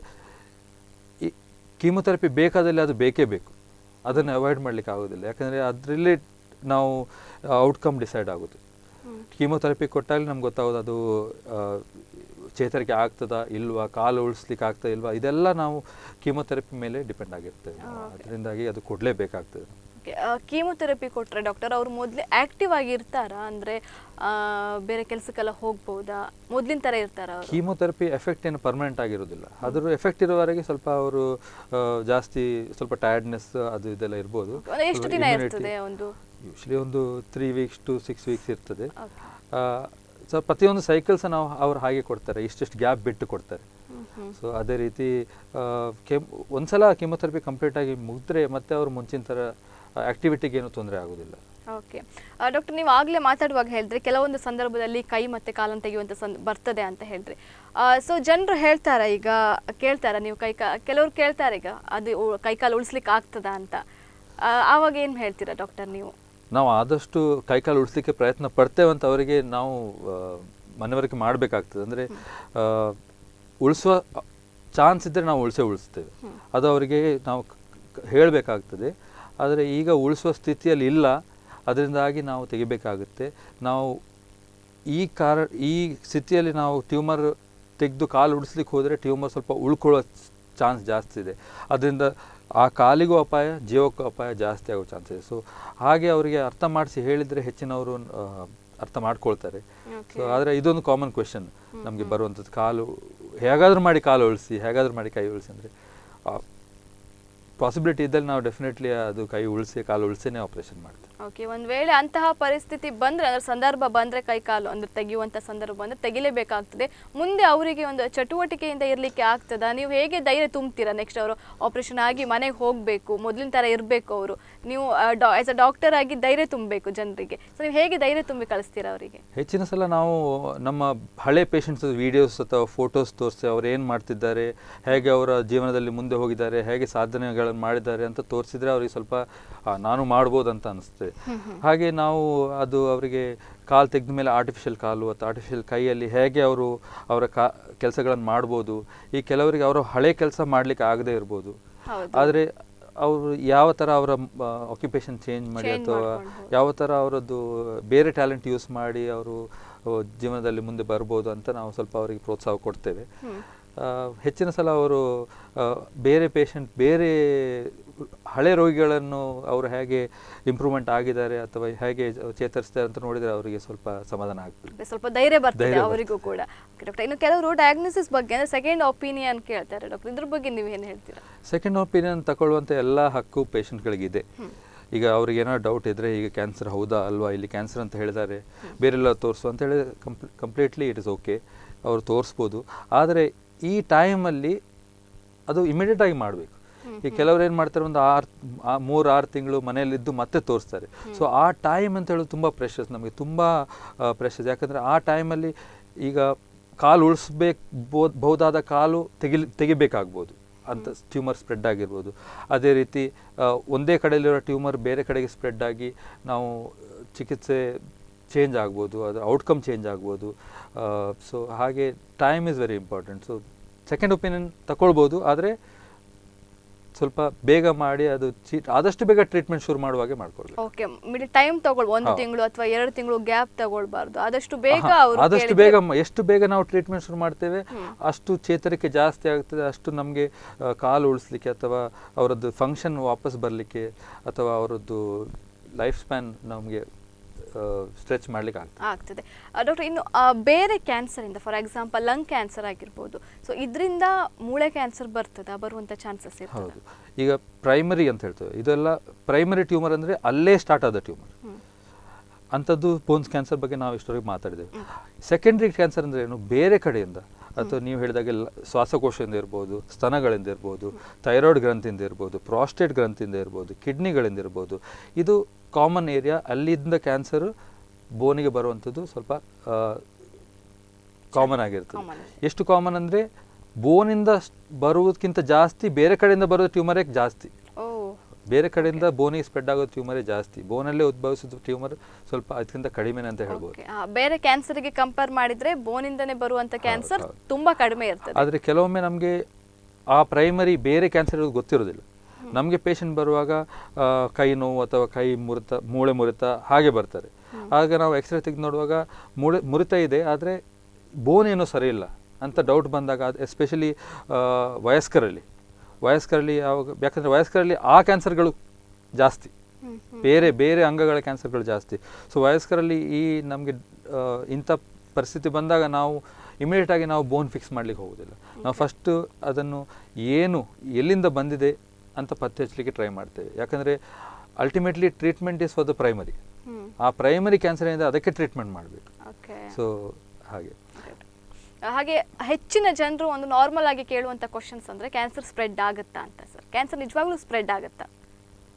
ಈ ಕೀಮೊಥೆರಪಿ ಬೇಕಾದಲ್ಲಿ ಅದು ಬೇಕೇ ಬೇಕು ಅದನ್ನು ಅವಾಯ್ಡ್ ಮಾಡಲಿಕ್ಕೆ ಆಗೋದಿಲ್ಲ ಯಾಕಂದರೆ ಅದರಲ್ಲಿ ನಾವು ಔಟ್ಕಮ್ ಡಿಸೈಡ್ ಆಗೋದು ಕೀಮೊಥೆರಪಿ ಕೊಟ್ಟಾಗಲೇ ನಮ್ಗೆ ಗೊತ್ತಾಗೋದು ಅದು ಆ, ಚೇತರಿಕೆ ಆಗ್ತದಾ ಇಲ್ವಾ ಕಾಲು ಉಳಿಸ್ಲಿಕ್ಕೆ ಆಗ್ತದ ಇಲ್ವಾ ಇದೆಲ್ಲ ನಾವು ಕೀಮೊಥೆರಪಿ ಮೇಲೆ ಡಿಪೆಂಡ್ ಆಗಿರ್ತೇವೆ ಅದರಿಂದಾಗಿ ಅದು ಕೊಡಲೇಬೇಕಾಗ್ತದೆ ಕೀಮೋಥೆರಪಿ ಕೊಟ್ಟರೆ ಡಾಕ್ಟರ್ ಅವ್ರು ಮೊದಲೇ ಆಕ್ಟಿವ್ ಆಗಿ ಇರ್ತಾರಾ ಅಂದರೆ ಬೇರೆ ಕೆಲಸಕ್ಕೆಲ್ಲ ಹೋಗ್ಬೋದಾ ಮೊದಲಿನ ಥರ ಇರ್ತಾರ ಅವರು ಕೀಮೊಥೆರಪಿ ಎಫೆಕ್ಟ್ ಏನು ಪರ್ಮನೆಂಟ್ ಆಗಿರೋದಿಲ್ಲ ಅದ್ರ ಎಫೆಕ್ಟ್ ಇರೋವರೆಗೆ ಸ್ವಲ್ಪ ಅವರು ಜಾಸ್ತಿ ಸ್ವಲ್ಪ ಟಯರ್ಡ್ನೆಸ್ ಅದು ಇದೆಲ್ಲ ಇರ್ಬೋದು ಅಂದ್ರೆ ಎಷ್ಟು ದಿನ ಇರ್ತದೆ ಒಂದು ಯೂಶ್ವಲಿ ಒಂದು three weeks to six weeks ಇರ್ತದೆ Okay. ಸೊ ಪ್ರತಿಯೊಂದು ಸೈಕಲ್ಸ್ ನಾವು ಅವ್ರು ಹಾಗೆ ಕೊಡ್ತಾರೆ ಇಷ್ಟಿಷ್ಟು ಗ್ಯಾಪ್ ಬಿಟ್ಟು ಕೊಡ್ತಾರೆ ಹ್ಮ್ ಹ್ಮ್. ಸೊ ಅದೇ ರೀತಿ ಆ, ಕೆಮ್ ಒಂದ್ಸಲ ಕೀಮೊಥೆರಪಿ ಕಂಪ್ಲೀಟ್ ಆಗಿ ಮುಗಿದ್ರೆ ಮತ್ತೆ ಅವ್ರು ಮುಂಚಿನ ಥರ ಆ್ಯಕ್ಟಿವಿಟಿಗೆ ಏನು ತೊಂದರೆ ಆಗೋದಿಲ್ಲ ಓಕೆ ಡಾಕ್ಟರ್ ನೀವು ಆಗಲೇ ಮಾತಾಡುವಾಗ ಹೇಳಿದ್ರಿ ಕೆಲವೊಂದು ಸಂದರ್ಭದಲ್ಲಿ ಕೈ ಮತ್ತೆ ಕಾಲನ್ನು ತೆಗೆಯುವಂಥ ಸಂದ ಬರ್ತದೆ ಅಂತ ಹೇಳಿದ್ರಿ ಸೊ ಜನರು ಹೇಳ್ತಾರೆ ಈಗ ಕೇಳ್ತಾರೆ ನೀವು ಕೈ ಕಾ ಕೆಲವ್ರು ಕೇಳ್ತಾರೆ ಈಗ ಅದು ಉ- ಕೈ ಕಾಲು ಉಳಿಸ್ಲಿಕ್ಕೆ ಆಗ್ತದಾ ಅಂತ ಆ, ಆವಾಗ ಏನು ಹೇಳ್ತೀರಾ ಡಾಕ್ಟರ್ ನೀವು ನಾವು ಆದಷ್ಟು ಕೈಕಾಲು ಉಳಿಸ್ಲಿಕ್ಕೆ ಪ್ರಯತ್ನ ಪಡ್ತೇವೆ ಅಂತ ಅವರಿಗೆ ನಾವು ಆ, ಮನವರಿಕೆ ಮಾಡಬೇಕಾಗ್ತದೆ ಅಂದರೆ ಉಳಿಸುವ ಚಾನ್ಸ್ ಇದ್ದರೆ ನಾವು ಉಳಿಸೇ ಉಳಿಸ್ತೇವೆ ಅದು ಅವರಿಗೆ ನಾವು ಹೇಳಬೇಕಾಗ್ತದೆ ಆದರೆ ಈಗ ಉಳಿಸುವ ಸ್ಥಿತಿಯಲ್ಲಿ ಇಲ್ಲ ಅದರಿಂದಾಗಿ ನಾವು ತೆಗಿಬೇಕಾಗುತ್ತೆ ನಾವು ಈ ಕಾರ ಈ ಸ್ಥಿತಿಯಲ್ಲಿ ನಾವು ಟ್ಯೂಮರ್ ತೆಗೆದು ಕಾಲು ಉಡಿಸ್ಲಿಕ್ಕೆ ಹೋದರೆ ಟ್ಯೂಮರ್ ಸ್ವಲ್ಪ ಉಳ್ಕೊಳ್ಳೋ ಚಾನ್ಸ್ ಜಾಸ್ತಿ ಇದೆ ಅದರಿಂದ ಆ ಕಾಲಿಗೂ ಅಪಾಯ ಜೀವಕ್ಕೂ ಅಪಾಯ ಜಾಸ್ತಿ ಆಗೋ ಚಾನ್ಸ್ ಇದೆ ಸೊ ಹಾಗೆ ಅವರಿಗೆ ಅರ್ಥ ಮಾಡಿಸಿ ಹೇಳಿದರೆ ಹೆಚ್ಚಿನವರು ಆ, ಅರ್ಥ ಮಾಡ್ಕೊಳ್ತಾರೆ ಸೊ ಆದರೆ ಇದೊಂದು ಕಾಮನ್ ಕ್ವೆಶನ್ ನಮಗೆ ಬರುವಂಥದ್ದು ಕಾಲು ಹೇಗಾದರೂ ಮಾಡಿ ಕಾಲು ಉಳಿಸಿ ಹೇಗಾದರೂ ಮಾಡಿ ಕೈ ಉಳಿಸಿ ಅಂದರೆ ಪಾಸಿಬಿಲಿಟಿ ಇದ್ದಲ್ಲಿ ನಾವು ಡೆಫಿನೆಟ್ಲಿ ಅದು ಕೈ ಉಳಿಸಿ ಕಾಲು ಉಳಿಸಿನೇ ಆಪರೇಷನ್ ಮಾಡ್ತೀವಿ ಓಕೆ ಒಂದು ವೇಳೆ ಅಂತಹ ಪರಿಸ್ಥಿತಿ ಬಂದರೆ ಅಂದ್ರೆ ಸಂದರ್ಭ ಬಂದರೆ ಕೈ ಕಾಲು ಅಂದ್ರೆ ತೆಗೆಯುವಂಥ ಸಂದರ್ಭ ಬಂದರೆ ತೆಗಿಲೇಬೇಕಾಗ್ತದೆ ಮುಂದೆ ಅವರಿಗೆ ಒಂದು ಚಟುವಟಿಕೆಯಿಂದ ಇರಲಿಕ್ಕೆ ಆಗ್ತದಾ ನೀವು ಹೇಗೆ ಧೈರ್ಯ ತುಂಬ್ತೀರಾ ನೆಕ್ಸ್ಟ್ ಅವರು ಆಪರೇಷನ್ ಆಗಿ ಮನೆಗೆ ಹೋಗಬೇಕು ಮೊದಲಿನ ಥರ ಇರಬೇಕು ಅವರು ನೀವು ಆಸ್ ಅ ಡಾಕ್ಟರ್ ಆಗಿ ಧೈರ್ಯ ತುಂಬಬೇಕು ಜನರಿಗೆ ಸೊ ನೀವು ಹೇಗೆ ಧೈರ್ಯ ತುಂಬಿ ಕಳಿಸ್ತೀರಾ ಅವರಿಗೆ ಹೆಚ್ಚಿನ ಸಲ ನಾವು ನಮ್ಮ ಹಳೆ ಪೇಷಂಟ್ಸ್ ವಿಡಿಯೋಸ್ ಅಥವಾ ಫೋಟೋಸ್ ತೋರಿಸಿ ಅವ್ರು ಏನು ಮಾಡ್ತಿದ್ದಾರೆ ಹೇಗೆ ಅವರ ಜೀವನದಲ್ಲಿ ಮುಂದೆ ಹೋಗಿದ್ದಾರೆ ಹೇಗೆ ಸಾಧನೆಗಳನ್ನು ಮಾಡಿದ್ದಾರೆ ಅಂತ ತೋರಿಸಿದ್ರೆ ಅವರಿಗೆ ಸ್ವಲ್ಪ ಆ, ನಾನು ಮಾಡ್ಬೋದು ಅಂತ ಅನಿಸ್ತದೆ ಹಾಗೆ ನಾವು ಅದು ಅವರಿಗೆ ಕಾಲು ತೆಗೆದ ಮೇಲೆ ಆರ್ಟಿಫಿಷಿಯಲ್ ಕಾಲು ಅಥವಾ ಆರ್ಟಿಫಿಷಿಯಲ್ ಕೈಯಲ್ಲಿ ಹೇಗೆ ಅವರು ಅವರ ಕಾ ಕೆಲಸಗಳನ್ನು ಮಾಡ್ಬೋದು ಈ ಕೆಲವರಿಗೆ ಅವರ ಹಳೆ ಕೆಲಸ ಮಾಡಲಿಕ್ಕೆ ಆಗದೇ ಇರ್ಬೋದು ಹೌದು. ಆದರೆ ಅವರು ಯಾವ ಥರ ಅವರ ಆಕ್ಯುಪೇಷನ್ ಚೇಂಜ್ ಮಾಡಿ Change ಅಥವಾ ಮಾಡ್ಕೊಳ್ಬೋದು. ಯಾವ ಥರ ಅವರದ್ದು ಬೇರೆ ಟ್ಯಾಲೆಂಟ್ ಯೂಸ್ ಮಾಡಿ ಅವರು ಜೀವನದಲ್ಲಿ ಮುಂದೆ ಬರ್ಬೋದು ಅಂತ ನಾವು ಸ್ವಲ್ಪ ಅವರಿಗೆ ಪ್ರೋತ್ಸಾಹ ಕೊಡ್ತೇವೆ ಆ, ಹೆಚ್ಚಿನ ಸಲ ಅವರು ಆ, ಬೇರೆ ಪೇಷಂಟ್ ಬೇರೆ ಹಳೆ ರೋಗಿಗಳನ್ನು ಅವರು ಹೇಗೆ ಇಂಪ್ರೂವ್ಮೆಂಟ್ ಆಗಿದ್ದಾರೆ ಅಥವಾ ಹೇಗೆ ಚೇತರಿಸ್ತಾರೆ ಅಂತ ನೋಡಿದರೆ ಅವರಿಗೆ ಸ್ವಲ್ಪ ಸಮಾಧಾನ ಆಗ್ತದೆ ಸ್ವಲ್ಪ ಧೈರ್ಯ ಬರ್ತದೆ ಧೈರ್ಯ ಅವರಿಗೂ ಕೂಡ ಡಾಕ್ಟರ್ ಇನ್ನು ಕೆಲವರು ಡಯಾಗ್ನೋಸಿಸ್ ಬಗ್ಗೆ ಅಂದ್ರೆ ಸೆಕೆಂಡ್ ಒಪಿನಿಯನ್ ಕೇಳ್ತಾರೆ ಡಾಕ್ಟರ್ ಇದ್ರ ಬಗ್ಗೆ ನೀವು ಏನು ಹೇಳ್ತೀರಾ ಸೆಕೆಂಡ್ ಒಪಿನಿಯನ್ ತಗೊಳ್ಳುವಂಥ ಎಲ್ಲ ಹಕ್ಕು ಪೇಷಂಟ್ಗಳಿಗಿದೆ ಈಗ ಅವ್ರಿಗೆ ಏನೋ ಡೌಟ್ ಇದ್ದರೆ ಈಗ ಕ್ಯಾನ್ಸರ್ ಹೌದಾ ಅಲ್ವಾ ಇಲ್ಲಿ ಕ್ಯಾನ್ಸರ್ ಅಂತ ಹೇಳಿದ್ದಾರೆ ಬೇರೆಲ್ಲ ತೋರಿಸು ಅಂತ ಹೇಳಿ comple completely it is okay ಅವರು ತೋರಿಸ್ಬೋದು ಆದರೆ ಈ ಟೈಮಲ್ಲಿ ಅದು ಇಮಿಡಿಯೇಟ್ ಆಗಿ ಮಾಡಬೇಕು ಈ ಕೆಲವ್ರು ಏನು ಮಾಡ್ತಾರೆ ಒಂದು ಆರು ಮೂರು ಆರು ತಿಂಗಳು ಮನೆಯಲ್ಲಿದ್ದು ಮತ್ತೆ ತೋರಿಸ್ತಾರೆ ಸೊ ಆ ಟೈಮ್ ಅಂತ ಹೇಳೋದು ತುಂಬ ಪ್ರೆಷಸ್ ನಮಗೆ ತುಂಬ ಪ್ರೆಷಸ್ ಯಾಕಂದರೆ ಆ ಟೈಮಲ್ಲಿ ಈಗ ಕಾಲು ಉಳಿಸ್ಬೇಕು ಬಹುದಾದ ಕಾಲು ತೆಗಿಲ್ ತೆಗಿಬೇಕಾಗ್ಬೋದು ಅಂತ ಟ್ಯೂಮರ್ ಸ್ಪ್ರೆಡ್ ಆಗಿರ್ಬೋದು ಅದೇ ರೀತಿ ಆ, ಒಂದೇ ಕಡೆಯಲ್ಲಿರೋ ಟ್ಯೂಮರ್ ಬೇರೆ ಕಡೆಗೆ ಸ್ಪ್ರೆಡ್ ಆಗಿ ನಾವು ಚಿಕಿತ್ಸೆ ಚೇಂಜ್ ಆಗ್ಬೋದು ಅದರ ಔಟ್ಕಮ್ ಚೇಂಜ್ ಆಗ್ಬೋದು ಸೊ ಹಾಗೆ time is very important so second opinion ತಗೊಳ್ಬೋದು ಆದರೆ ಸ್ವಲ್ಪ ಬೇಗ ಮಾಡಿ ಅದು ಚೀ ಆದಷ್ಟು ಬೇಗ ಟ್ರೀಟ್ಮೆಂಟ್ ಶುರು ಮಾಡುವಾಗೆ ಮಾಡ್ಕೊಳ್ಬೇಕು ಓಕೆ ಮಿಡಿ ಟೈಮ್ ತಗೊಳ್ ಒಂದು ಹೌದು. ತಿಂಗಳು ಅಥವಾ ಎರಡು ತಿಂಗಳು ಗ್ಯಾಪ್ ತಗೊಳ್ಬಾರ್ದು ಆದಷ್ಟು ಬೇಗ ಹಾ, ಅವರು ಆದಷ್ಟು ಬೇಗ ಮ- ಎಷ್ಟು ಬೇಗ ನಾವು ಟ್ರೀಟ್ಮೆಂಟ್ ಶುರು ಮಾಡ್ತೇವೆ ಅಷ್ಟು ಚೇತರಿಕೆ ಜಾಸ್ತಿ ಆಗ್ತದೆ ಅಷ್ಟು ನಮಗೆ ಕಾಲು ಉಳಿಸ್ಲಿಕ್ಕೆ ಅಥವಾ ಅವರದ್ದು ಫಂಕ್ಷನ್ ವಾಪಸ್ ಬರಲಿಕ್ಕೆ ಅಥವಾ ಅವರದ್ದು ಲೈಫ್ ಸ್ಪ್ಯಾನ್ ನಮಗೆ ಸ್ಟ್ರೆಚ್ ಮಾಡ್ಲಿಕ್ಕೆ ಆಗ್ತದೆ ಆಗ್ತದೆ ಡಾಕ್ಟರ್ ಇನ್ನು ಆ, ಬೇರೆ ಕ್ಯಾನ್ಸರ್ ಇಂದ ಫಾರ್ ಎಕ್ಸಾಂಪಲ್ ಲಂಗ್ ಕ್ಯಾನ್ಸರ್ ಆಗಿರ್ಬೋದು ಸೊ ಇದರಿಂದ ಮೂಳೆ ಕ್ಯಾನ್ಸರ್ ಬರ್ತದ ಬರುವಂತ ಚಾನ್ಸಸ್ ಇರ್ತದೆ ಹೌದು ಈಗ ಪ್ರೈಮರಿ ಅಂತ ಹೇಳ್ತೇವೆ ಇದೆಲ್ಲ ಪ್ರೈಮರಿ ಟ್ಯೂಮರ್ ಅಂದರೆ ಅಲ್ಲೇ ಸ್ಟಾರ್ಟ್ ಆದ ಟ್ಯೂಮರ್ ಅಂಥದ್ದು ಬೋನ್ಸ್ ಕ್ಯಾನ್ಸರ್ ಬಗ್ಗೆ ನಾವು ಇಷ್ಟವರೆಗೆ ಮಾತಾಡಿದ್ದೇವೆ ಸೆಕೆಂಡ್ರಿ ಕ್ಯಾನ್ಸರ್ ಅಂದರೆ ಏನು ಬೇರೆ ಕಡೆಯಿಂದ ಅಥವಾ ನೀವು ಹೇಳಿದಾಗೆ ಲ- ಶ್ವಾಸಕೋಶದಿಂದ ಇರ್ಬೋದು ಸ್ತನಗಳಿಂದ ಇರ್ಬೋದು ಥೈರಾಯ್ಡ್ ಗ್ರಂಥಿಯಿಂದ ಇರ್ಬೋದು ಪ್ರಾಸ್ಟೇಟ್ ಗ್ರಂಥಿಯಿಂದ ಇರ್ಬೋದು ಕಿಡ್ನಿಗಳಿಂದ ಇರ್ಬೋದು ಇದು ಕಾಮನ್ ಏರಿಯಾ ಅಲ್ಲಿಂದ ಕ್ಯಾನ್ಸರು ಬೋನಿಗೆ ಬರುವಂಥದ್ದು ಸ್ವಲ್ಪ ಕಾಮನ್ ಆಗಿರ್ತದೆ Common. ಎಷ್ಟು ಕಾಮನ್ ಅಂದರೆ ಬೋನಿಂದ ಸ್- ಬರುವುದಕ್ಕಿಂತ ಜಾಸ್ತಿ ಬೇರೆ ಕಡೆಯಿಂದ ಬರೋ ಟ್ಯೂಮರೇ ಜಾಸ್ತಿ ಓ ಬೇರೆ ಕಡೆಯಿಂದ ಬೋನಿಗೆ ಸ್ಪ್ರೆಡ್ ಆಗೋ ಟ್ಯೂಮರೇ ಜಾಸ್ತಿ ಬೋನಲ್ಲೇ ಉದ್ಭವಿಸಿದ ಟ್ಯೂಮರ್ ಸ್ವಲ್ಪ ಅದಕ್ಕಿಂತ ಕಡಿಮೆನೆ ಅಂತ ಹೇಳ್ಬೋದು Okay. ಆ, ಬೇರೆ ಕ್ಯಾನ್ಸರ್ಗೆ ಕಂಪೇರ್ ಮಾಡಿದ್ರೆ ಬೋನಿಂದನೇ ಬರುವಂತ ಕ್ಯಾನ್ಸರ್ ಹೌದು. ತುಂಬಾ ಕಡಿಮೆ ಇರ್ತದೆ ಆದರೆ ಕೆಲವೊಮ್ಮೆ ನಮಗೆ ಆ ಪ್ರೈಮರಿ ಬೇರೆ ಕ್ಯಾನ್ಸರ್ ಇರೋದು ಗೊತ್ತಿರೋದಿಲ್ಲ ನಮಗೆ ಪೇಷಂಟ್ ಬರುವಾಗ ಆ, ಕೈ ನೋವು ಅಥವಾ ಕೈ ಮುರಿತ ಮೂಳೆ ಮುರಿತ ಹಾಗೆ ಬರ್ತಾರೆ ಆಗ ನಾವು ಎಕ್ಸ್ರೇ ತೆಗೆದು ನೋಡುವಾಗ ಮೂಳೆ ಮುರಿತ ಇದೆ ಆದರೆ ಬೋನ್ ಏನೋ ಸರಿ ಇಲ್ಲ ಅಂತ ಡೌಟ್ ಬಂದಾಗ ಅದು ಎಸ್ಪೆಷಲಿ ವಯಸ್ಕರಲ್ಲಿ ವಯಸ್ಕರಲ್ಲಿ ಯಾವಾಗ ಯಾಕಂದರೆ ವಯಸ್ಕರಲ್ಲಿ ಆ ಕ್ಯಾನ್ಸರ್ಗಳು ಜಾಸ್ತಿ ಹ್ಮ್, ಬೇರೆ ಬೇರೆ ಅಂಗಗಳ ಕ್ಯಾನ್ಸರ್ಗಳು ಜಾಸ್ತಿ ಸೊ ವಯಸ್ಕರಲ್ಲಿ ಈ ನಮಗೆ ಇಂಥ ಪರಿಸ್ಥಿತಿ ಬಂದಾಗ ನಾವು ಇಮಿಡಿಯೇಟ್ ಆಗಿ ನಾವು ಬೋನ್ ಫಿಕ್ಸ್ ಮಾಡ್ಲಿಕ್ಕೆ ಹೋಗೋದಿಲ್ಲ ನಾವು ಫಸ್ಟು ಅದನ್ನು ಏನು ಎಲ್ಲಿಂದ ಬಂದಿದೆ ಅಂತ ಪತ್ತೆ ಹಚ್ಚಲಿಕ್ಕೆ ಟ್ರೈ ಮಾಡ್ತೇವೆ ಯಾಕಂದರೆ ultimately treatment is for the primary hmm ಆ ಪ್ರೈಮರಿ ಕ್ಯಾನ್ಸರ್ ಏನಿದೆ ಅದಕ್ಕೆ ಟ್ರೀಟ್ಮೆಂಟ್ ಮಾಡಬೇಕು ಓಕೆ ಸೊ ಹಾಗೆ ಹಾಗೆ ಹೆಚ್ಚಿನ ಜನರು ಒಂದು ನಾರ್ಮಲ್ ಆಗಿ ಕೇಳುವಂತ ಕ್ವಶನ್ಸ್ ಅಂದ್ರೆ ಕ್ಯಾನ್ಸರ್ ಸ್ಪ್ರೆಡ್ ಆಗುತ್ತಾ ಅಂತ ಸರ್ ಕ್ಯಾನ್ಸರ್ ನಿಜವಾಗ್ಲೂ ಸ್ಪ್ರೆಡ್ ಆಗುತ್ತಾ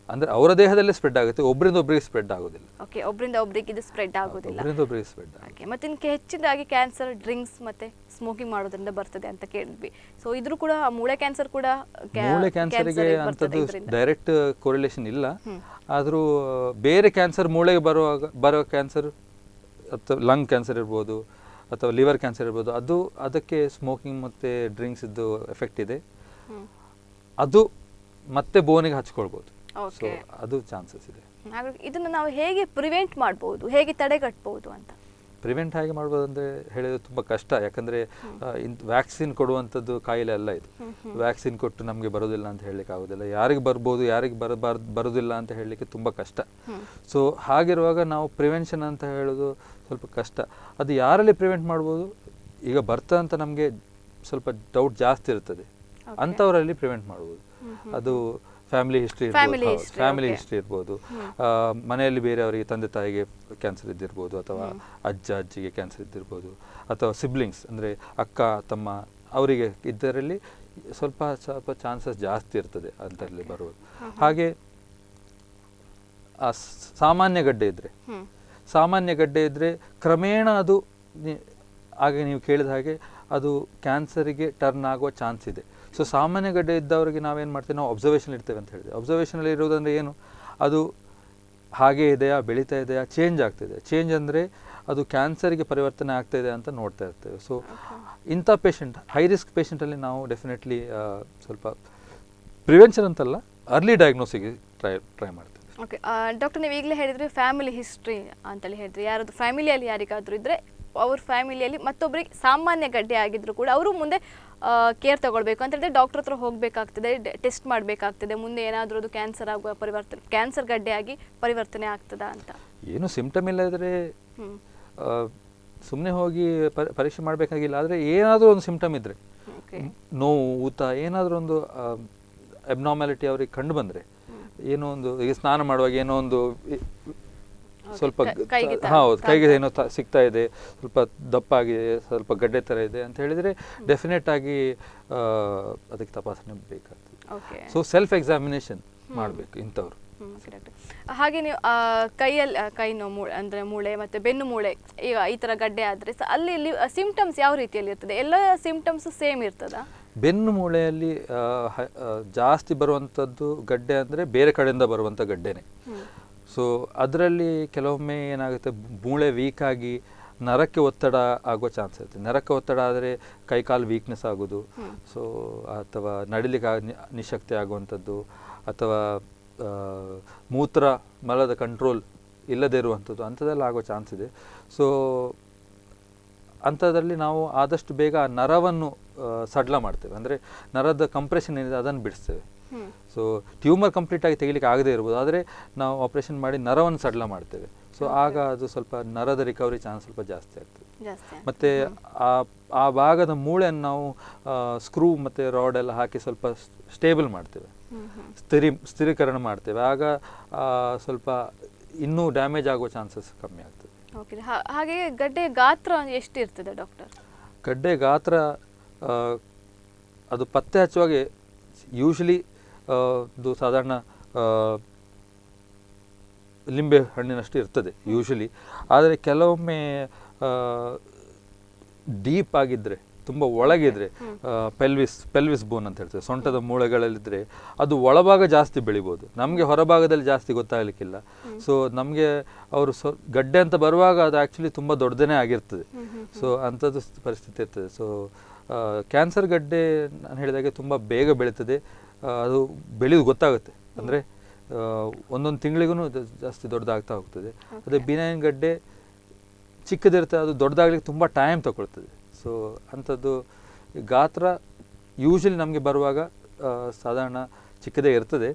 ಅಂದರೆ ಅವರ ದೇಹದಲ್ಲೇ ಸ್ಪ್ರೆಡ್ ಆಗುತ್ತೆ ಒಬ್ಬರಿಂದ ಒಬ್ಬರಿಗೆ ಸ್ಪ್ರೆಡ್ ಆಗೋದಿಲ್ಲ ಓಕೆ ಒಬ್ಬರಿಂದ ಒಬ್ರಿಗೆ ಇದು ಸ್ಪ್ರೆಡ್ ಆಗೋದಿಲ್ಲ ಒಬ್ಬರಿಂದ ಒಬ್ಬರಿಗೆ ಸ್ಪ್ರೆಡ್ ಆಗುತ್ತೆ ಓಕೆ ಮತ್ತೆ ಇನ್ಕೆ ಹೆಚ್ಚಿನದಾಗಿ ಕ್ಯಾನ್ಸರ್ ಡ್ರಿಂಕ್ಸ್ ಮತ್ತೆ ಸ್ಮೋಕಿಂಗ್ ಮಾಡೋದ್ರಿಂದ ಬರ್ತದೆ ಅಂತ ಕೇಳಿದ್ವಿ ಸೊ ಇದ್ರೂ ಕೂಡ ಮೂಳೆ ಕ್ಯಾನ್ಸರ್ ಕೂಡ ಕ್ಯಾ- ಮೂಳೆ ಕ್ಯಾನ್ಸರ್ಗೆ ಕ್ಯಾನ್ಸರ್ಗೆ ಬರ್ತದೆ ಅಂಥದ್ದು ಇದ್ರಿಂದ. ಡೈರೆಕ್ಟ್ ಕೋರಿಲೇಷನ್ ಇಲ್ಲ ಆದರೂ ಬೇರೆ ಕ್ಯಾನ್ಸರ್ ಮೂಳೆಗೆ ಬರುವಾಗ ಬರೋ ಕ್ಯಾನ್ಸರ್ ಅಥವಾ ಲಂಗ್ ಕ್ಯಾನ್ಸರ್ ಇರ್ಬೋದು ಅಥವಾ ಲಿವರ್ ಕ್ಯಾನ್ಸರ್ ಇರ್ಬೋದು ಅದು ಅದಕ್ಕೆ ಸ್ಮೋಕಿಂಗ್ ಮತ್ತು ಡ್ರಿಂಕ್ಸ್ ಇದ್ದು ಎಫೆಕ್ಟ್ ಇದೆ ಹ್ಮ್. ಅದು ಮತ್ತೆ ಬೋನಿಗೆ ಹಚ್ಕೊಳ್ಬೋದು ಸೊ Okay. ಅದು ಚಾನ್ಸಸ್ ಇದೆ ಹಾಗಾಗಿ ಇದನ್ನ ನಾವು ಹೇಗೆ ಪ್ರಿವೆಂಟ್ ಮಾಡ್ಬೋದು ಹೇಗೆ ತಡೆಗಟ್ಬೋದು ಅಂತ ಪ್ರಿವೆಂಟ್ ಹೇಗೆ ಮಾಡ್ಬೋದು ಅಂದರೆ ಹೇಳಿದ್ರೆ ತುಂಬ ಕಷ್ಟ ಯಾಕಂದರೆ ವ್ಯಾಕ್ಸಿನ್ ಕೊಡುವಂಥದ್ದು ಕಾಯಿಲೆ ಅಲ್ಲ ಇದು ವ್ಯಾಕ್ಸಿನ್ ಕೊಟ್ಟು ನಮಗೆ ಬರೋದಿಲ್ಲ ಅಂತ ಹೇಳಲಿಕ್ಕೆ ಆಗೋದಿಲ್ಲ ಯಾರಿಗೆ ಬರ್ಬೋದು ಯಾರಿಗೆ ಬರಬಾರ್ದು ಬರೋದಿಲ್ಲ ಅಂತ ಹೇಳಲಿಕ್ಕೆ ತುಂಬ ಕಷ್ಟ ಸೊ ಹಾಗಿರುವಾಗ ನಾವು ಪ್ರಿವೆನ್ಷನ್ ಅಂತ ಹೇಳೋದು ಸ್ವಲ್ಪ ಕಷ್ಟ ಅದು ಯಾರಲ್ಲಿ ಪ್ರಿವೆಂಟ್ ಮಾಡ್ಬೋದು ಈಗ ಬರ್ತಾ ಅಂತ ನಮಗೆ ಸ್ವಲ್ಪ ಡೌಟ್ ಜಾಸ್ತಿ ಇರ್ತದೆ ಅಂಥವರಲ್ಲಿ ಪ್ರಿವೆಂಟ್ ಮಾಡ್ಬೋದು ಅದು ಫ್ಯಾಮಿಲಿ ಹಿಸ್ಟ್ರಿ Family ಇರ್ಬೋದು history, ಫ್ಯಾಮಿಲಿ okay. ಹಿಸ್ಟ್ರಿ ಇರ್ಬೋದು ಆ, ಮನೆಯಲ್ಲಿ ಬೇರೆಯವರಿಗೆ ತಂದೆ ತಾಯಿಗೆ ಕ್ಯಾನ್ಸರ್ ಇದ್ದಿರ್ಬೋದು ಅಥವಾ ಅಜ್ಜ ಅಜ್ಜಿಗೆ ಕ್ಯಾನ್ಸರ್ ಇದ್ದಿರ್ಬೋದು ಅಥವಾ ಸಿಬ್ಲಿಂಗ್ಸ್ ಅಂದರೆ ಅಕ್ಕ ತಮ್ಮ ಅವರಿಗೆ ಇದರಲ್ಲಿ ಸ್ವಲ್ಪ ಸ್ವಲ್ಪ ಚಾನ್ಸಸ್ ಜಾಸ್ತಿ ಇರ್ತದೆ ಅಂತಲ್ಲಿ ಬರುವುದು ಹಾಗೆ ಆ ಸ್- ಸಾಮಾನ್ಯ ಗಡ್ಡೆ ಇದ್ದರೆ ಹ್ಮ್ ಸಾಮಾನ್ಯ ಗಡ್ಡೆ ಇದ್ದರೆ ಕ್ರಮೇಣ ಅದು ನಿ- ಹಾಗೆ ನೀವು ಕೇಳಿದ ಹಾಗೆ ಅದು ಕ್ಯಾನ್ಸರಿಗೆ ಟರ್ನ್ ಆಗುವ ಚಾನ್ಸ್ ಇದೆ ಸೊ ಸಾಮಾನ್ಯ ಗಡ್ಡೆ ಇದ್ದವರಿಗೆ ನಾವೇನು ಮಾಡ್ತೇವೆ ನಾವು ಅಬ್ಸರ್ವೇಷನ್ ಇರ್ತೇವೆ ಅಂತ ಹೇಳಿದೆ ಅಬ್ಸರ್ವೇಷನಲ್ಲಿ ಇರೋದಂದ್ರೆ ಏನು ಅದು ಹಾಗೆ ಇದೆಯಾ ಬೆಳೀತಾ ಇದೆಯಾ ಚೇಂಜ್ ಆಗ್ತಿದೆ ಚೇಂಜ್ ಅಂದರೆ ಅದು ಕ್ಯಾನ್ಸರಿಗೆ ಪರಿವರ್ತನೆ ಆಗ್ತಾ ಇದೆ ಅಂತ ನೋಡ್ತಾ ಇರ್ತೇವೆ ಸೊ ಇಂಥ ಪೇಷಂಟ್ ಹೈ ರಿಸ್ಕ್ ಪೇಷಂಟಲ್ಲಿ ನಾವು ಡೆಫಿನೆಟ್ಲಿ ಸ್ವಲ್ಪ ಪ್ರಿವೆನ್ಷನ್ ಅಂತಲ್ಲ ಅರ್ಲಿ ಡಯಾಗ್ನೋಸಿಗೆ ಟ್ರೈ ಟ್ರೈ ಮಾಡ್ತೇವೆ ಓಕೆ ಡಾಕ್ಟರ್ ನೀವು ಈಗಲೇ ಹೇಳಿದ್ರಿ ಫ್ಯಾಮಿಲಿ ಹಿಸ್ಟ್ರಿ ಅಂತೇಳಿ ಹೇಳಿದ್ರಿ ಯಾರಾದ್ರು ಫ್ಯಾಮಿಲಿಯಲ್ಲಿ ಯಾರಿಗಾದ್ರೂ ಇದ್ರೆ ಅವ್ರ ಫ್ಯಾಮಿಲಿಯಲ್ಲಿ ಮತ್ತೊಬ್ಬರಿಗೆ ಸಾಮಾನ್ಯ ಗಡ್ಡೆ ಆಗಿದ್ರು ಕೂಡ ಅವರು ಮುಂದೆ ಕೇರ್ ತಗೊಳ್ಬೇಕು ಅಂತ ಹೇಳಿದ್ರೆ ಡಾಕ್ಟರ್ ಹತ್ರ ಹೋಗಬೇಕಾಗ್ತದೆ ಟೆಸ್ಟ್ ಮಾಡಬೇಕಾಗ್ತದೆ ಮುಂದೆ ಏನಾದರೂ ಅದು ಕ್ಯಾನ್ಸರ್ ಆಗುವ ಪರಿವರ್ತನೆ ಕ್ಯಾನ್ಸರ್ ಗಡ್ಡೆ ಆಗಿ ಪರಿವರ್ತನೆ ಆಗ್ತದಾ ಅಂತ ಏನು ಸಿಂಪ್ಟಮ್ ಇಲ್ಲದ್ರೆ ಹ್ಮ್ ಸುಮ್ಮನೆ ಹೋಗಿ ಪರಿ- ಪರೀಕ್ಷೆ ಮಾಡಬೇಕಾಗಿಲ್ಲ ಆದರೆ ಏನಾದರೂ ಒಂದು ಸಿಂಪ್ಟಮ್ ಇದ್ದರೆ ಓಕೆ ನೋವು ಊತ ಏನಾದರೂ ಒಂದು ಅಬ್ನಾರ್ಮ್ಯಾಲಿಟಿ ಅವ್ರಿಗೆ ಕಂಡು ಬಂದರೆ ಏನೋ ಒಂದು ಈಗ ಸ್ನಾನ ಮಾಡುವಾಗ ಏನೋ ಒಂದು ಇ- ಸ್ವಲ್ಪ ಕೈ- ಗ- ಕೈಗೆ ತ- ಹೌದು ಕೈಗೆ ತಾಗ್ತಾ ಏನೋ ತ- ಸಿಗ್ತಾ ಇದೆ ಸ್ವಲ್ಪ ದಪ್ಪ ಆಗಿದೆ ಸ್ವಲ್ಪ ಗಡ್ಡೆ ಥರ ಇದೆ ಅಂತ ಹೇಳಿದರೆ ಡೆಫಿನೆಟ್ ಆಗಿ ಆ, ಅದಕ್ಕೆ ತಪಾಸಣೆ ಬೇಕಾಗ್ತದೆ ಓಕೆ ಸೊ ಸೆಲ್ಫ್ ಎಕ್ಸಾಮಿನೇಷನ್ ಮಾಡಬೇಕು ಇಂಥವ್ರು ಹ್ಮ್, correct. ಹಾಗೆ ನೀವು ಆ, ಕೈಯಲ್ಲಿ ಆ, ಕೈ ನೋವು ಮೂಳೆ ಅಂದರೆ ಮೂಳೆ ಮತ್ತು ಬೆನ್ನು ಮೂಳೆ ಈಗ ಈ ಥರ ಗಡ್ಡೆ ಆದರೆ ಅಲ್ಲಿ ಸಿಂಪ್ಟಮ್ಸ್ ಯಾವ ರೀತಿಯಲ್ಲಿ ಇರ್ತದೆ ಎಲ್ಲ ಸಿಂಪ್ಟಮ್ಸ್ ಸೇಮ್ ಇರ್ತದಾ ಬೆನ್ನು ಮೂಳೆಯಲ್ಲಿ ಆ, ಹ- ಆ, ಜಾಸ್ತಿ ಬರುವಂಥದ್ದು ಗಡ್ಡೆ ಅಂದರೆ ಬೇರೆ ಕಡೆಯಿಂದ ಬರುವಂಥ ಗಡ್ಡೆನೇ ಸೊ ಅದರಲ್ಲಿ ಕೆಲವೊಮ್ಮೆ ಏನಾಗುತ್ತೆ ಮೂಳೆ ವೀಕ್ ಆಗಿ ನರಕ್ಕೆ ಒತ್ತಡ ಆಗೋ ಚಾನ್ಸ್ ಇರುತ್ತೆ ನರಕ್ಕೆ ಒತ್ತಡ ಆದರೆ ಕೈಕಾಲು ವೀಕ್ನೆಸ್ ಆಗೋದು ಸೊ ಅಥವಾ ನಡಿಲಿಕ್ಕೆ ಆಗ- ನಿ- ನಿಶಕ್ತಿ ಆಗುವಂಥದ್ದು ಅಥವಾ ಆ, ಮೂತ್ರ ಮಲದ ಕಂಟ್ರೋಲ್ ಇಲ್ಲದೇ ಇರುವಂಥದ್ದು ಅಂಥದ್ದೆಲ್ಲ ಆಗೋ ಚಾನ್ಸ್ ಇದೆ ಸೊ ಅಂಥದ್ರಲ್ಲಿ ನಾವು ಆದಷ್ಟು ಬೇಗ ಆ ನರವನ್ನು ಆ, ಸಡ್ಲ ಮಾಡ್ತೇವೆ ಅಂದರೆ ನರದ ಕಂಪ್ರೆಷನ್ ಏನಿದೆ ಅದನ್ನು ಬಿಡಿಸ್ತೇವೆ ಹ್ಮ್. ಸೊ ಟ್ಯೂಮರ್ ಕಂಪ್ಲೀಟಾಗಿ ತೆಗಿಲಿಕ್ಕೆ ಆಗದೇ ಇರ್ಬೋದು ಆದರೆ ನಾವು ಆಪರೇಷನ್ ಮಾಡಿ ನರವನ್ನು ಸಡ್ಲ ಮಾಡ್ತೇವೆ ಸೊ ಆಗ ಅದು ಸ್ವಲ್ಪ ನರದ ರಿಕವರಿ ಚಾನ್ಸ್ ಸ್ವಲ್ಪ ಜಾಸ್ತಿ ಆಗ್ತದೆ ಜಾಸ್ತಿ ಮತ್ತು ಆ ಆ ಭಾಗದ ಮೂಳೆಯನ್ನು ನಾವು ಸ್ಕ್ರೂ ಮತ್ತು ರಾಡ್ ಎಲ್ಲ ಹಾಕಿ ಸ್ವಲ್ಪ ಸ್ಟೇಬಲ್ ಮಾಡ್ತೇವೆ ಹ್ಮ್ ಹ್ಮ್ ಸ್ಥಿರಿ ಸ್ಥಿರೀಕರಣ ಮಾಡ್ತೇವೆ ಆಗ ಆ, ಸ್ವಲ್ಪ ಇನ್ನೂ ಡ್ಯಾಮೇಜ್ ಆಗೋ ಚಾನ್ಸಸ್ ಕಮ್ಮಿ ಆಗ್ತದೆ ಓಕೆ ಹಾಗೆ ಗಡ್ಡೆಯ ಗಾತ್ರ ಎಷ್ಟು ಇರ್ತದೆ ಡಾಕ್ಟರ್ ಗಡ್ಡೆ ಗಾತ್ರ ಆ, ಅದು ಪತ್ತೆ ಹಚ್ಚುವಾಗ ಯೂಶಲಿ ಇದು ಸಾಧಾರಣ ಆ, ಲಿಂಬೆ ಹಣ್ಣಿನಷ್ಟು ಇರ್ತದೆ ಯೂಶಲಿ ಆದರೆ ಕೆಲವೊಮ್ಮೆ ಡೀಪ್ ಆಗಿದ್ದರೆ ತುಂಬ ಒಳಗಿದ್ರೆ ಪೆಲ್ವಿಸ್ ಪೆಲ್ವಿಸ್ ಬೋನ್ ಅಂತ ಹೇಳ್ತೇವೆ ಸೊಂಟದ ಮೂಳೆಗಳಲ್ಲಿದ್ದರೆ ಅದು ಒಳಭಾಗ ಜಾಸ್ತಿ ಬೆಳಿಬೋದು ನಮಗೆ ಹೊರಭಾಗದಲ್ಲಿ ಜಾಸ್ತಿ ಗೊತ್ತಾಗಲಿಕ್ಕಿಲ್ಲ ಸೊ ನಮಗೆ ಅವರು ಸೊ ಗಡ್ಡೆ ಅಂತ ಬರುವಾಗ ಅದು ಆ್ಯಕ್ಚುಲಿ ತುಂಬ ದೊಡ್ಡದೇ ಆಗಿರ್ತದೆ ಸೊ ಅಂಥದ್ದು ಸ್- ಪರಿಸ್ಥಿತಿ ಇರ್ತದೆ ಸೊ ಕ್ಯಾನ್ಸರ್ ಗಡ್ಡೆ ನಾನು ಹೇಳಿದಾಗೆ ತುಂಬ ಬೇಗ ಬೆಳೀತದೆ ಆ, ಅದು ಬೆಳೆಯೋದು ಗೊತ್ತಾಗುತ್ತೆ ಅಂದರೆ ಒಂದೊಂದು ತಿಂಗಳಿಗೂ ಜಾಸ್ತಿ ದೊಡ್ಡದಾಗ್ತಾ ಹೋಗ್ತದೆ ಅದೇ ಬಿನೈನ್ ಗಡ್ಡೆ ಚಿಕ್ಕದಿರುತ್ತೆ ಅದು ದೊಡ್ಡದಾಗ್ಲಿಕ್ಕೆ ತುಂಬ ಟೈಮ್ ತಗೊಳ್ತದೆ ಸೊ ಅಂಥದ್ದು ಗಾತ್ರ ಯೂಶಲಿ ನಮಗೆ ಬರುವಾಗ ಆ, ಸಾಧಾರಣ ಚಿಕ್ಕದೇ ಇರ್ತದೆ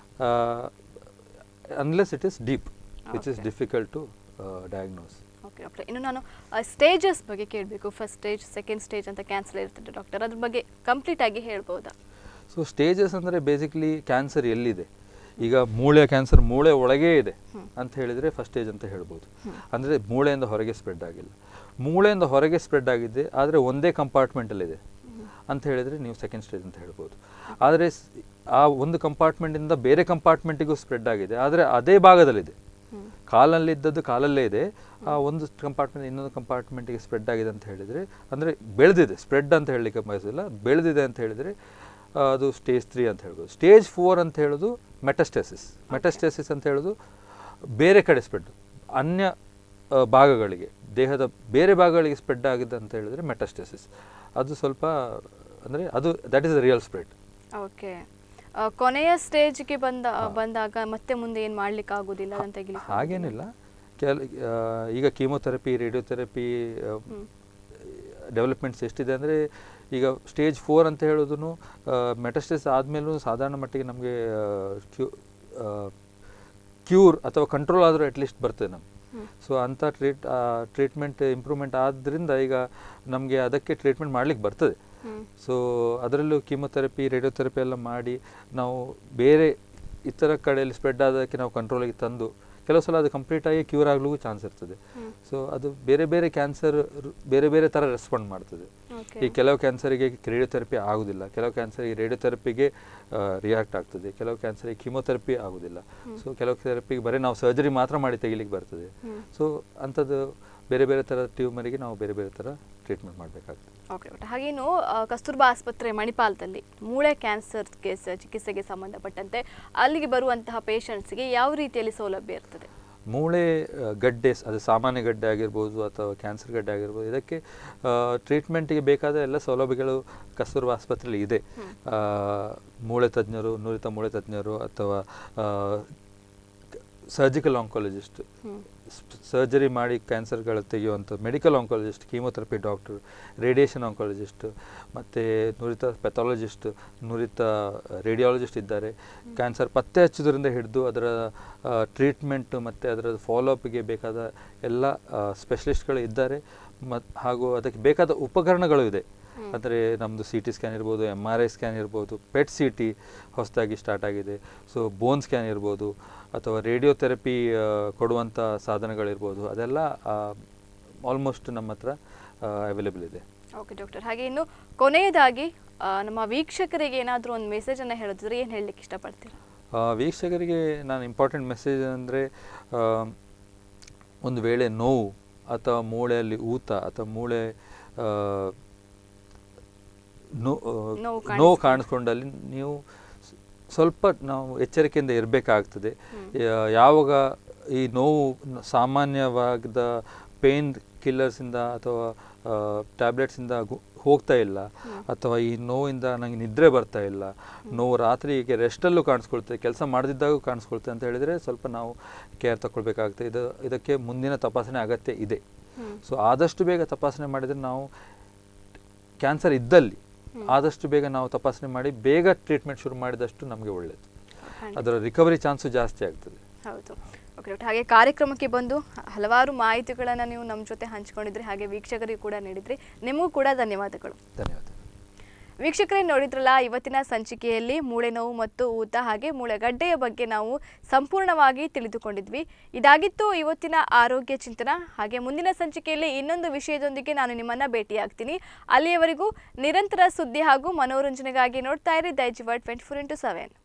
unless it is deep which is difficult to diagnose okay doctor ಇನ್ನು ನಾನು ಸ್ಟೇಜಸ್ ಬಗ್ಗೆ ಕೇಳಬೇಕು ಫಸ್ಟ್ ಸ್ಟೇಜ್ ಸೆಕೆಂಡ್ ಸ್ಟೇಜ್ ಅಂತ ಕ್ಯಾನ್ಸರ್ ಇರ್ತದೆ ಡಾಕ್ಟರ್ ಅದ್ರ ಬಗ್ಗೆ ಕಂಪ್ಲೀಟ್ ಆಗಿ ಹೇಳ್ಬೋದಾ ಸೊ ಸ್ಟೇಜಸ್ ಅಂದರೆ ಬೇಸಿಕ್ಲಿ ಕ್ಯಾನ್ಸರ್ ಎಲ್ಲಿದೆ ಈಗ ಮೂಳೆ ಕ್ಯಾನ್ಸರ್ ಮೂಳೆ ಒಳಗೇ ಇದೆ ಅಂತ ಹೇಳಿದರೆ ಫಸ್ಟ್ ಸ್ಟೇಜ್ ಅಂತ ಹೇಳ್ಬೋದು ಅಂದರೆ ಮೂಳೆಯಿಂದ ಹೊರಗೆ ಸ್ಪ್ರೆಡ್ ಆಗಿಲ್ಲ ಮೂಳೆಯಿಂದ ಹೊರಗೆ ಸ್ಪ್ರೆಡ್ ಆಗಿದೆ ಆದರೆ ಒಂದೇ ಕಂಪಾರ್ಟ್ಮೆಂಟಲ್ಲಿದೆ ಅಂತ ಹೇಳಿದರೆ ನೀವು ಸೆಕೆಂಡ್ ಸ್ಟೇಜ್ ಅಂತ ಹೇಳ್ಬೋದು ಆದರೆ ಸ್- ಆ ಒಂದು ಕಂಪಾರ್ಟ್ಮೆಂಟಿಂದ ಬೇರೆ ಕಂಪಾರ್ಟ್ಮೆಂಟಿಗೂ ಸ್ಪ್ರೆಡ್ ಆಗಿದೆ ಆದರೆ ಅದೇ ಭಾಗದಲ್ಲಿದೆ ಹ್ಮ್. ಕಾಲಲ್ಲಿ ಇದ್ದದ್ದು ಕಾಲಲ್ಲೇ ಇದೆ ಆ ಒಂದು ಕಂಪಾರ್ಟ್ಮೆಂಟ್ ಇನ್ನೊಂದು ಕಂಪಾರ್ಟ್ಮೆಂಟಿಗೆ ಸ್ಪ್ರೆಡ್ ಆಗಿದೆ ಅಂತ ಹೇಳಿದರೆ ಅಂದರೆ ಬೆಳೆದಿದೆ ಸ್ಪ್ರೆಡ್ ಅಂತ ಹೇಳಲಿಕ್ಕೆ ಬಯಸೋದಿಲ್ಲ ಬೆಳೆದಿದೆ ಅಂತ ಹೇಳಿದರೆ ಆ, ಅದು ಸ್ಟೇಜ್ ತ್ರೀ ಅಂತ ಹೇಳ್ಬೋದು ಸ್ಟೇಜ್ ಫೋರ್ ಅಂತ ಹೇಳೋದು ಮೆಟಸ್ಟೆಸಿಸ್ ಮೆಟಸ್ಟೆಸಿಸ್ ಅಂತ ಹೇಳೋದು ಬೇರೆ ಕಡೆ ಸ್ಪ್ರೆಡ್ ಅನ್ಯ ಆ, ಭಾಗಗಳಿಗೆ ದೇಹದ ಬೇರೆ ಭಾಗಗಳಿಗೆ ಸ್ಪ್ರೆಡ್ ಆಗಿದೆ ಅಂತ ಹೇಳಿದರೆ ಮೆಟಸ್ಟೆಸಿಸ್ ಅದು ಸ್ವಲ್ಪ ಅಂದರೆ ಅದು that is the real spread okay ಆ, ಕೊನೆಯ ಸ್ಟೇಜ್ಗೆ ಬಂದ ಬಂದಾಗ ಮತ್ತೆ ಮುಂದೆ ಏನು ಮಾಡ್ಲಿಕ್ಕೆ ಆಗೋದಿಲ್ಲ ಅದನ್ನು ತೆಗಿಲಿಕ್ಕೆ ಹಾಗೇನಿಲ್ಲ ಕೆಲ ಆ, ಈಗ ಕೀಮೊಥೆರಪಿ ರೇಡಿಯೋಥೆರಪಿ ಡೆವಲಪ್ಮೆಂಟ್ಸ್ ಎಷ್ಟಿದೆ ಅಂದರೆ ಈಗ ಸ್ಟೇಜ್ ಫೋರ್ ಅಂತ ಹೇಳೋದು ಮೆಟಸ್ಟೇಸ್ ಆದಮೇಲೂ ಸಾಧಾರಣ ಮಟ್ಟಿಗೆ ನಮಗೆ ಕ್ಯೂ ಕ್ಯೂರ್ ಅಥವಾ ಕಂಟ್ರೋಲ್ ಆದರೂ ಅಟ್ಲೀಸ್ಟ್ ಬರ್ತದೆ ನಮ್ಗೆ ಸೊ ಅಂಥ ಟ್ರೀಟ್ ಟ್ರೀಟ್ಮೆಂಟ್ ಇಂಪ್ರೂವ್ಮೆಂಟ್ ಆದ್ದರಿಂದ ಈಗ ನಮಗೆ ಅದಕ್ಕೆ ಟ್ರೀಟ್ಮೆಂಟ್ ಮಾಡ್ಲಿಕ್ಕೆ ಬರ್ತದೆ ಹ್ಮ್. ಸೊ ಅದರಲ್ಲೂ ಕೀಮೊಥೆರಪಿ ರೇಡಿಯೋಥೆರಪಿ ಎಲ್ಲ ಮಾಡಿ ನಾವು ಬೇರೆ ಇತರ ಕಡೆಯಲ್ಲಿ ಸ್ಪ್ರೆಡ್ ಆದಕ್ಕೆ ನಾವು ಕಂಟ್ರೋಲಿಗೆ ತಂದು ಕೆಲವು ಸಲ ಅದು ಕಂಪ್ಲೀಟ್ ಆಗಿ ಕ್ಯೂರ್ ಆಗಲಿಕ್ಕೂ ಚಾನ್ಸ್ ಇರ್ತದೆ ಸೊ ಅದು ಬೇರೆ ಬೇರೆ ಕ್ಯಾನ್ಸರ್ ಬೇರೆ ಬೇರೆ ಥರ ರೆಸ್ಪಾಂಡ್ ಮಾಡ್ತದೆ ಓಕೆ ಈ ಕೆಲವು ಕ್ಯಾನ್ಸರಿಗೆ ರೇಡಿಯೋಥೆರಪಿ ಆಗೋದಿಲ್ಲ ಕೆಲವು ಕ್ಯಾನ್ಸರಿಗೆ ರೇಡಿಯೋಥೆರಪಿಗೆ ರಿಯಾಕ್ಟ್ ಆಗ್ತದೆ ಕೆಲವು ಕ್ಯಾನ್ಸರಿಗೆ ಕೀಮೊಥೆರಪಿ ಆಗೋದಿಲ್ಲ ಸೊ ಕೆಲವು ಥೆರಪಿಗೆ ಬರೀ ನಾವು ಸರ್ಜರಿ ಮಾತ್ರ ಮಾಡಿ ತೆಗಿಲಿಕ್ಕೆ ಬರ್ತದೆ ಸೊ ಅಂಥದ್ದು ಬೇರೆ ಬೇರೆ ಥರದ ಟ್ಯೂಮರಿಗೆ ನಾವು ಬೇರೆ ಬೇರೆ ಥರ ಟ್ರೀಟ್ಮೆಂಟ್ ಮಾಡಬೇಕಾಗ್ತದೆ ಓಕೆ ಓಕೆ ಹಾಗೇನು ಆ, ಕಸ್ತೂರ್ಬಾ ಆಸ್ಪತ್ರೆ ಮಣಿಪಾಲದಲ್ಲಿ ಮೂಳೆ ಕ್ಯಾನ್ಸರ್ಗೆ ಸ- ಚಿಕಿತ್ಸೆಗೆ ಸಂಬಂಧಪಟ್ಟಂತೆ ಅಲ್ಲಿಗೆ ಬರುವಂತಹ ಪೇಷಂಟ್ಸ್ಗೆ ಯಾವ ರೀತಿಯಲ್ಲಿ ಸೌಲಭ್ಯ ಇರ್ತದೆ ಮೂಳೆ ಆ, ಗಡ್ಡೆ ಸ್- ಅದು ಸಾಮಾನ್ಯ ಗಡ್ಡೆ ಆಗಿರ್ಬೋದು ಅಥವಾ ಕ್ಯಾನ್ಸರ್ ಗಡ್ಡೆ ಆಗಿರ್ಬೋದು ಇದಕ್ಕೆ ಟ್ರೀಟ್ಮೆಂಟಿಗೆ ಬೇಕಾದ ಎಲ್ಲ ಸೌಲಭ್ಯಗಳು ಕಸ್ತೂರ್ಬಾ ಆಸ್ಪತ್ರೆಯಲ್ಲಿ ಇದೆ ಆ, ಮೂಳೆ ತಜ್ಞರು ನುರಿತ ಮೂಳೆ ತಜ್ಞರು ಅಥವಾ ಸರ್ಜಿಕಲ್ ಆಂಕಾಲಜಿಸ್ಟ್ ಸರ್ಜರಿ ಮಾಡಿ ಕ್ಯಾನ್ಸರ್ಗಳು ತೆಗೆಯುವಂಥ medical oncologist chemotherapy doctor radiation oncologist ಮತ್ತು ನುರಿತ ಪೆಥಾಲಜಿಸ್ಟ್ ನುರಿತ ರೇಡಿಯಾಲಜಿಸ್ಟ್ ಇದ್ದಾರೆ ಕ್ಯಾನ್ಸರ್ ಪತ್ತೆ ಹಚ್ಚೋದ್ರಿಂದ ಹಿಡಿದು ಅದರ ಟ್ರೀಟ್ಮೆಂಟು ಮತ್ತು ಅದರ ಫಾಲೋಅಪ್ಗೆ ಬೇಕಾದ ಎಲ್ಲ ಸ್ಪೆಷಲಿಸ್ಟ್ಗಳು ಇದ್ದಾರೆ ಮತ್ತು ಹಾಗೂ ಅದಕ್ಕೆ ಬೇಕಾದ ಉಪಕರಣಗಳು ಇದೆ ಅಂದರೆ ನಮ್ಮದು ಸಿ ಟಿ ಸ್ಕ್ಯಾನ್ ಇರ್ಬೋದು ಎಮ್ ಆರ್ ಐ ಸ್ಕ್ಯಾನ್ ಇರ್ಬೋದು ಪೆಟ್ ಸಿ ಟಿ ಹೊಸದಾಗಿ ಸ್ಟಾರ್ಟ್ ಆಗಿದೆ ಸೊ ಬೋನ್ ಸ್ಕ್ಯಾನ್ ಇರ್ಬೋದು ಅಥವಾ ರೇಡಿಯೋಥೆರಪಿ ಕೊಡುವಂಥ ಸಾಧನಗಳಿರ್ಬೋದು ಅದೆಲ್ಲ ಆಲ್ಮೋಸ್ಟ್ ನಮ್ಮ ಹತ್ರ ಅವೈಲೇಬಲ್ ಇದೆ ಓಕೆ ಡಾಕ್ಟರ್ ಹಾಗೆ ಇನ್ನು ಕೊನೆಯದಾಗಿ ಆ, ನಮ್ಮ ವೀಕ್ಷಕರಿಗೆ ಏನಾದರೂ ಒಂದು ಮೆಸೇಜನ್ನು ಹೇಳೋದಿದ್ರೆ ಏನು ಹೇಳಲಿಕ್ಕೆ ಇಷ್ಟಪಡ್ತೀರಾ ಆ, ವೀಕ್ಷಕರಿಗೆ ನಾನು ಇಂಪಾರ್ಟೆಂಟ್ ಮೆಸೇಜ್ ಅಂದರೆ ಒಂದು ವೇಳೆ ನೋವು ಅಥವಾ ಮೂಳೆಯಲ್ಲಿ ಊತ ಅಥವಾ ಮೂಳೆ ಆ, ನೋ- ಆ, ನೋವು ನೋವು ಕಾಣಿಸ್ಕೊಂಡಲ್ಲಿ ನೀವು ಸ್- ಸ್ವಲ್ಪ ನಾವು ಎಚ್ಚರಿಕೆಯಿಂದ ಇರಬೇಕಾಗ್ತದೆ ಯಾವಾಗ ಈ ನೋವು ನ- ಸಾಮಾನ್ಯವಾದ ಪೇನ್ ಕಿಲ್ಲರ್ಸಿಂದ ಅಥವಾ ಟ್ಯಾಬ್ಲೆಟ್ಸಿಂದ ಹೋಗ್ತಾ ಇಲ್ಲ ಅಥವಾ ಈ ನೋವಿಂದ ನನಗೆ ನಿದ್ರೆ ಬರ್ತಾ ಇಲ್ಲ ನೋವು ರಾತ್ರಿಗೆ ರೆಸ್ಟಲ್ಲೂ ಕಾಣಿಸ್ಕೊಳ್ತದೆ ಕೆಲಸ ಮಾಡದಿದ್ದಾಗೂ ಕಾಣಿಸ್ಕೊಳ್ತದೆ ಅಂತ ಹೇಳಿದರೆ ಸ್ವಲ್ಪ ನಾವು ಕೇರ್ ತಗೊಳ್ಬೇಕಾಗ್ತದೆ ಇದು ಇದಕ್ಕೆ ಮುಂದಿನ ತಪಾಸಣೆ ಅಗತ್ಯ ಇದೆ ಸೊ ಆದಷ್ಟು ಬೇಗ ತಪಾಸಣೆ ಮಾಡಿದರೆ ನಾವು ಕ್ಯಾನ್ಸರ್ ಇದ್ದಲ್ಲಿ ಆದಷ್ಟು ಬೇಗ ನಾವು ತಪಾಸಣೆ ಮಾಡಿ ಬೇಗ ಟ್ರೀಟ್ಮೆಂಟ್ ಶುರು ಮಾಡಿದಷ್ಟು ನಮಗೆ ಒಳ್ಳೆಯದು ಅದರ ರಿಕವರಿ ಚಾನ್ಸು ಜಾಸ್ತಿ ಆಗ್ತದೆ ಹೌದು ಓಕೆ ಡಾಕ್ಟರ್ ಹಾಗೆ ಕಾರ್ಯಕ್ರಮಕ್ಕೆ ಬಂದು ಹ- ಹಲವಾರು ಮಾಹಿತಿಗಳನ್ನು ನೀವು ನಮ್ಮ ಜೊತೆ ಹಂಚ್ಕೊಂಡಿದ್ರಿ ಹಾಗೆ ವೀಕ್ಷಕರಿಗೂ ಕೂಡ ನೀಡಿದ್ರಿ ನಿಮಗೂ ಕೂಡ ಧನ್ಯವಾದಗಳು ಧನ್ಯವಾದ ವೀಕ್ಷಕರೇ ನೋಡಿದ್ರಲ್ಲ ಇವತ್ತಿನ ಸಂಚಿಕೆಯಲ್ಲಿ ಮೂಳೆ ನೋವು ಮತ್ತು ಊತ ಹಾಗೆ ಮೂಳೆಗಡ್ಡೆಯ ಬಗ್ಗೆ ನಾವು ಸಂಪೂರ್ಣವಾಗಿ ತಿಳಿದುಕೊಂಡಿದ್ವಿ ಇದಾಗಿತ್ತು ಇವತ್ತಿನ ಆರೋಗ್ಯ ಚಿಂತನ ಹಾಗೆ ಮುಂದಿನ ಸಂಚಿಕೆಯಲ್ಲಿ ಇನ್ನೊಂದು ವಿಷಯದೊಂದಿಗೆ ನಾನು ನಿಮ್ಮನ್ನ ಭೇಟಿಯಾಗ್ತೀನಿ ಅಲ್ಲಿಯವರೆಗೂ ನಿರಂತರ ಸುದ್ದಿ ಹಾಗೂ ಮನೋರಂಜನೆಗಾಗಿ ನೋಡ್ತಾ ಇರಿ Daijiworld twenty four into seven